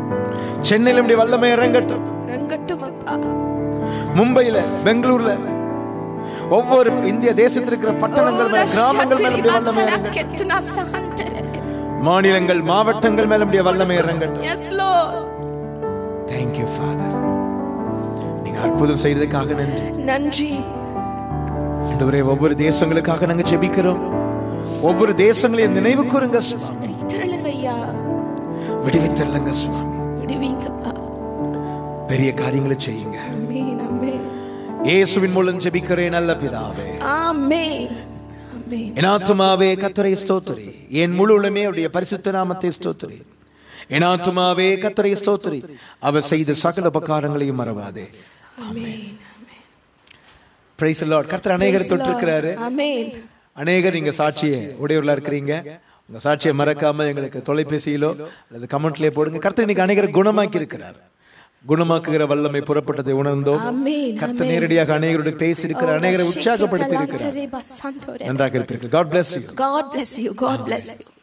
சென்னையில் நம்முடைய வல்லமை இறங்கட்டும் இறங்கட்டும் அப்பா மும்பையில பெங்களூர்ல ஒவ்வொரு இந்திய தேசத்தில் இருக்கிற பட்டணங்கள் மேல கிராமங்கள் மேல நம்முடைய வல்லமை இறங்கட்டும் மாநிலங்கள் மாவட்டங்கள் மேல நம்முடைய வல்லமை இறங்கட்டும் Yes, Lord. தேங்க்யூ ஃபாதர் நீங்க அற்புதம் செய்யறதுக்காக நன்றி நன்றி ஆண்டவரே ஒவ்வொரு தேசங்களுக்காக நாங்க ஜெபிக்கிறோம் ஒவ்வொரு தேசங்களையும் நினைவு கூறுங்க சுவாமி திரளுங்க ஐயா விடுவித்தரலங்க சுவாமி விடுவீங்கப்பா பெரிய காரியங்களை செய்யுங்க ஆமென் ஆமென் இயேசுவின் மூலம் ஜெபிக்கிறேன் நல்ல பிதாவே ஆமென் ஆமென் என் ஆத்துமாவே கத்தரை ஸ்தோத்திரி என் முழு உளமே அவருடைய பரிசுத்த நாமத்தை ஸ்தோத்திரி என் ஆத்துமாவே கத்தரை ஸ்தோத்திரி அவர் செய்த சகல உபகாரங்களையும் மறவாதே ஆமென் பிரைஸ் லார்ட் கர்த்தர் அநேகர் தொட்டிருக்கிறாரு ஆமென் அநேகர் நீங்க சாட்சியை உடையவர்களா இருக்கிறீங்க உங்க சாட்சியை மறக்காம எங்களுக்கு தொலைபேசியிலோ அல்லது கமெண்ட்லயே போடுங்க கர்த்தர் இன்னைக்கு அநேகர் குணமாக்கி இருக்கிறார் குணமாக்குகிற வல்லமை புறப்பட்டதை உணர்ந்தோம் ஆமென் கர்த்தர் நேரடியாக அநேகருடைய பேசி இருக்கிற அநேகரை உற்சாகப்படுத்தி இருக்கிறார் இருக்கிறார் நன்றாக இருப்பீர்கள் God bless you God bless you. God bless you.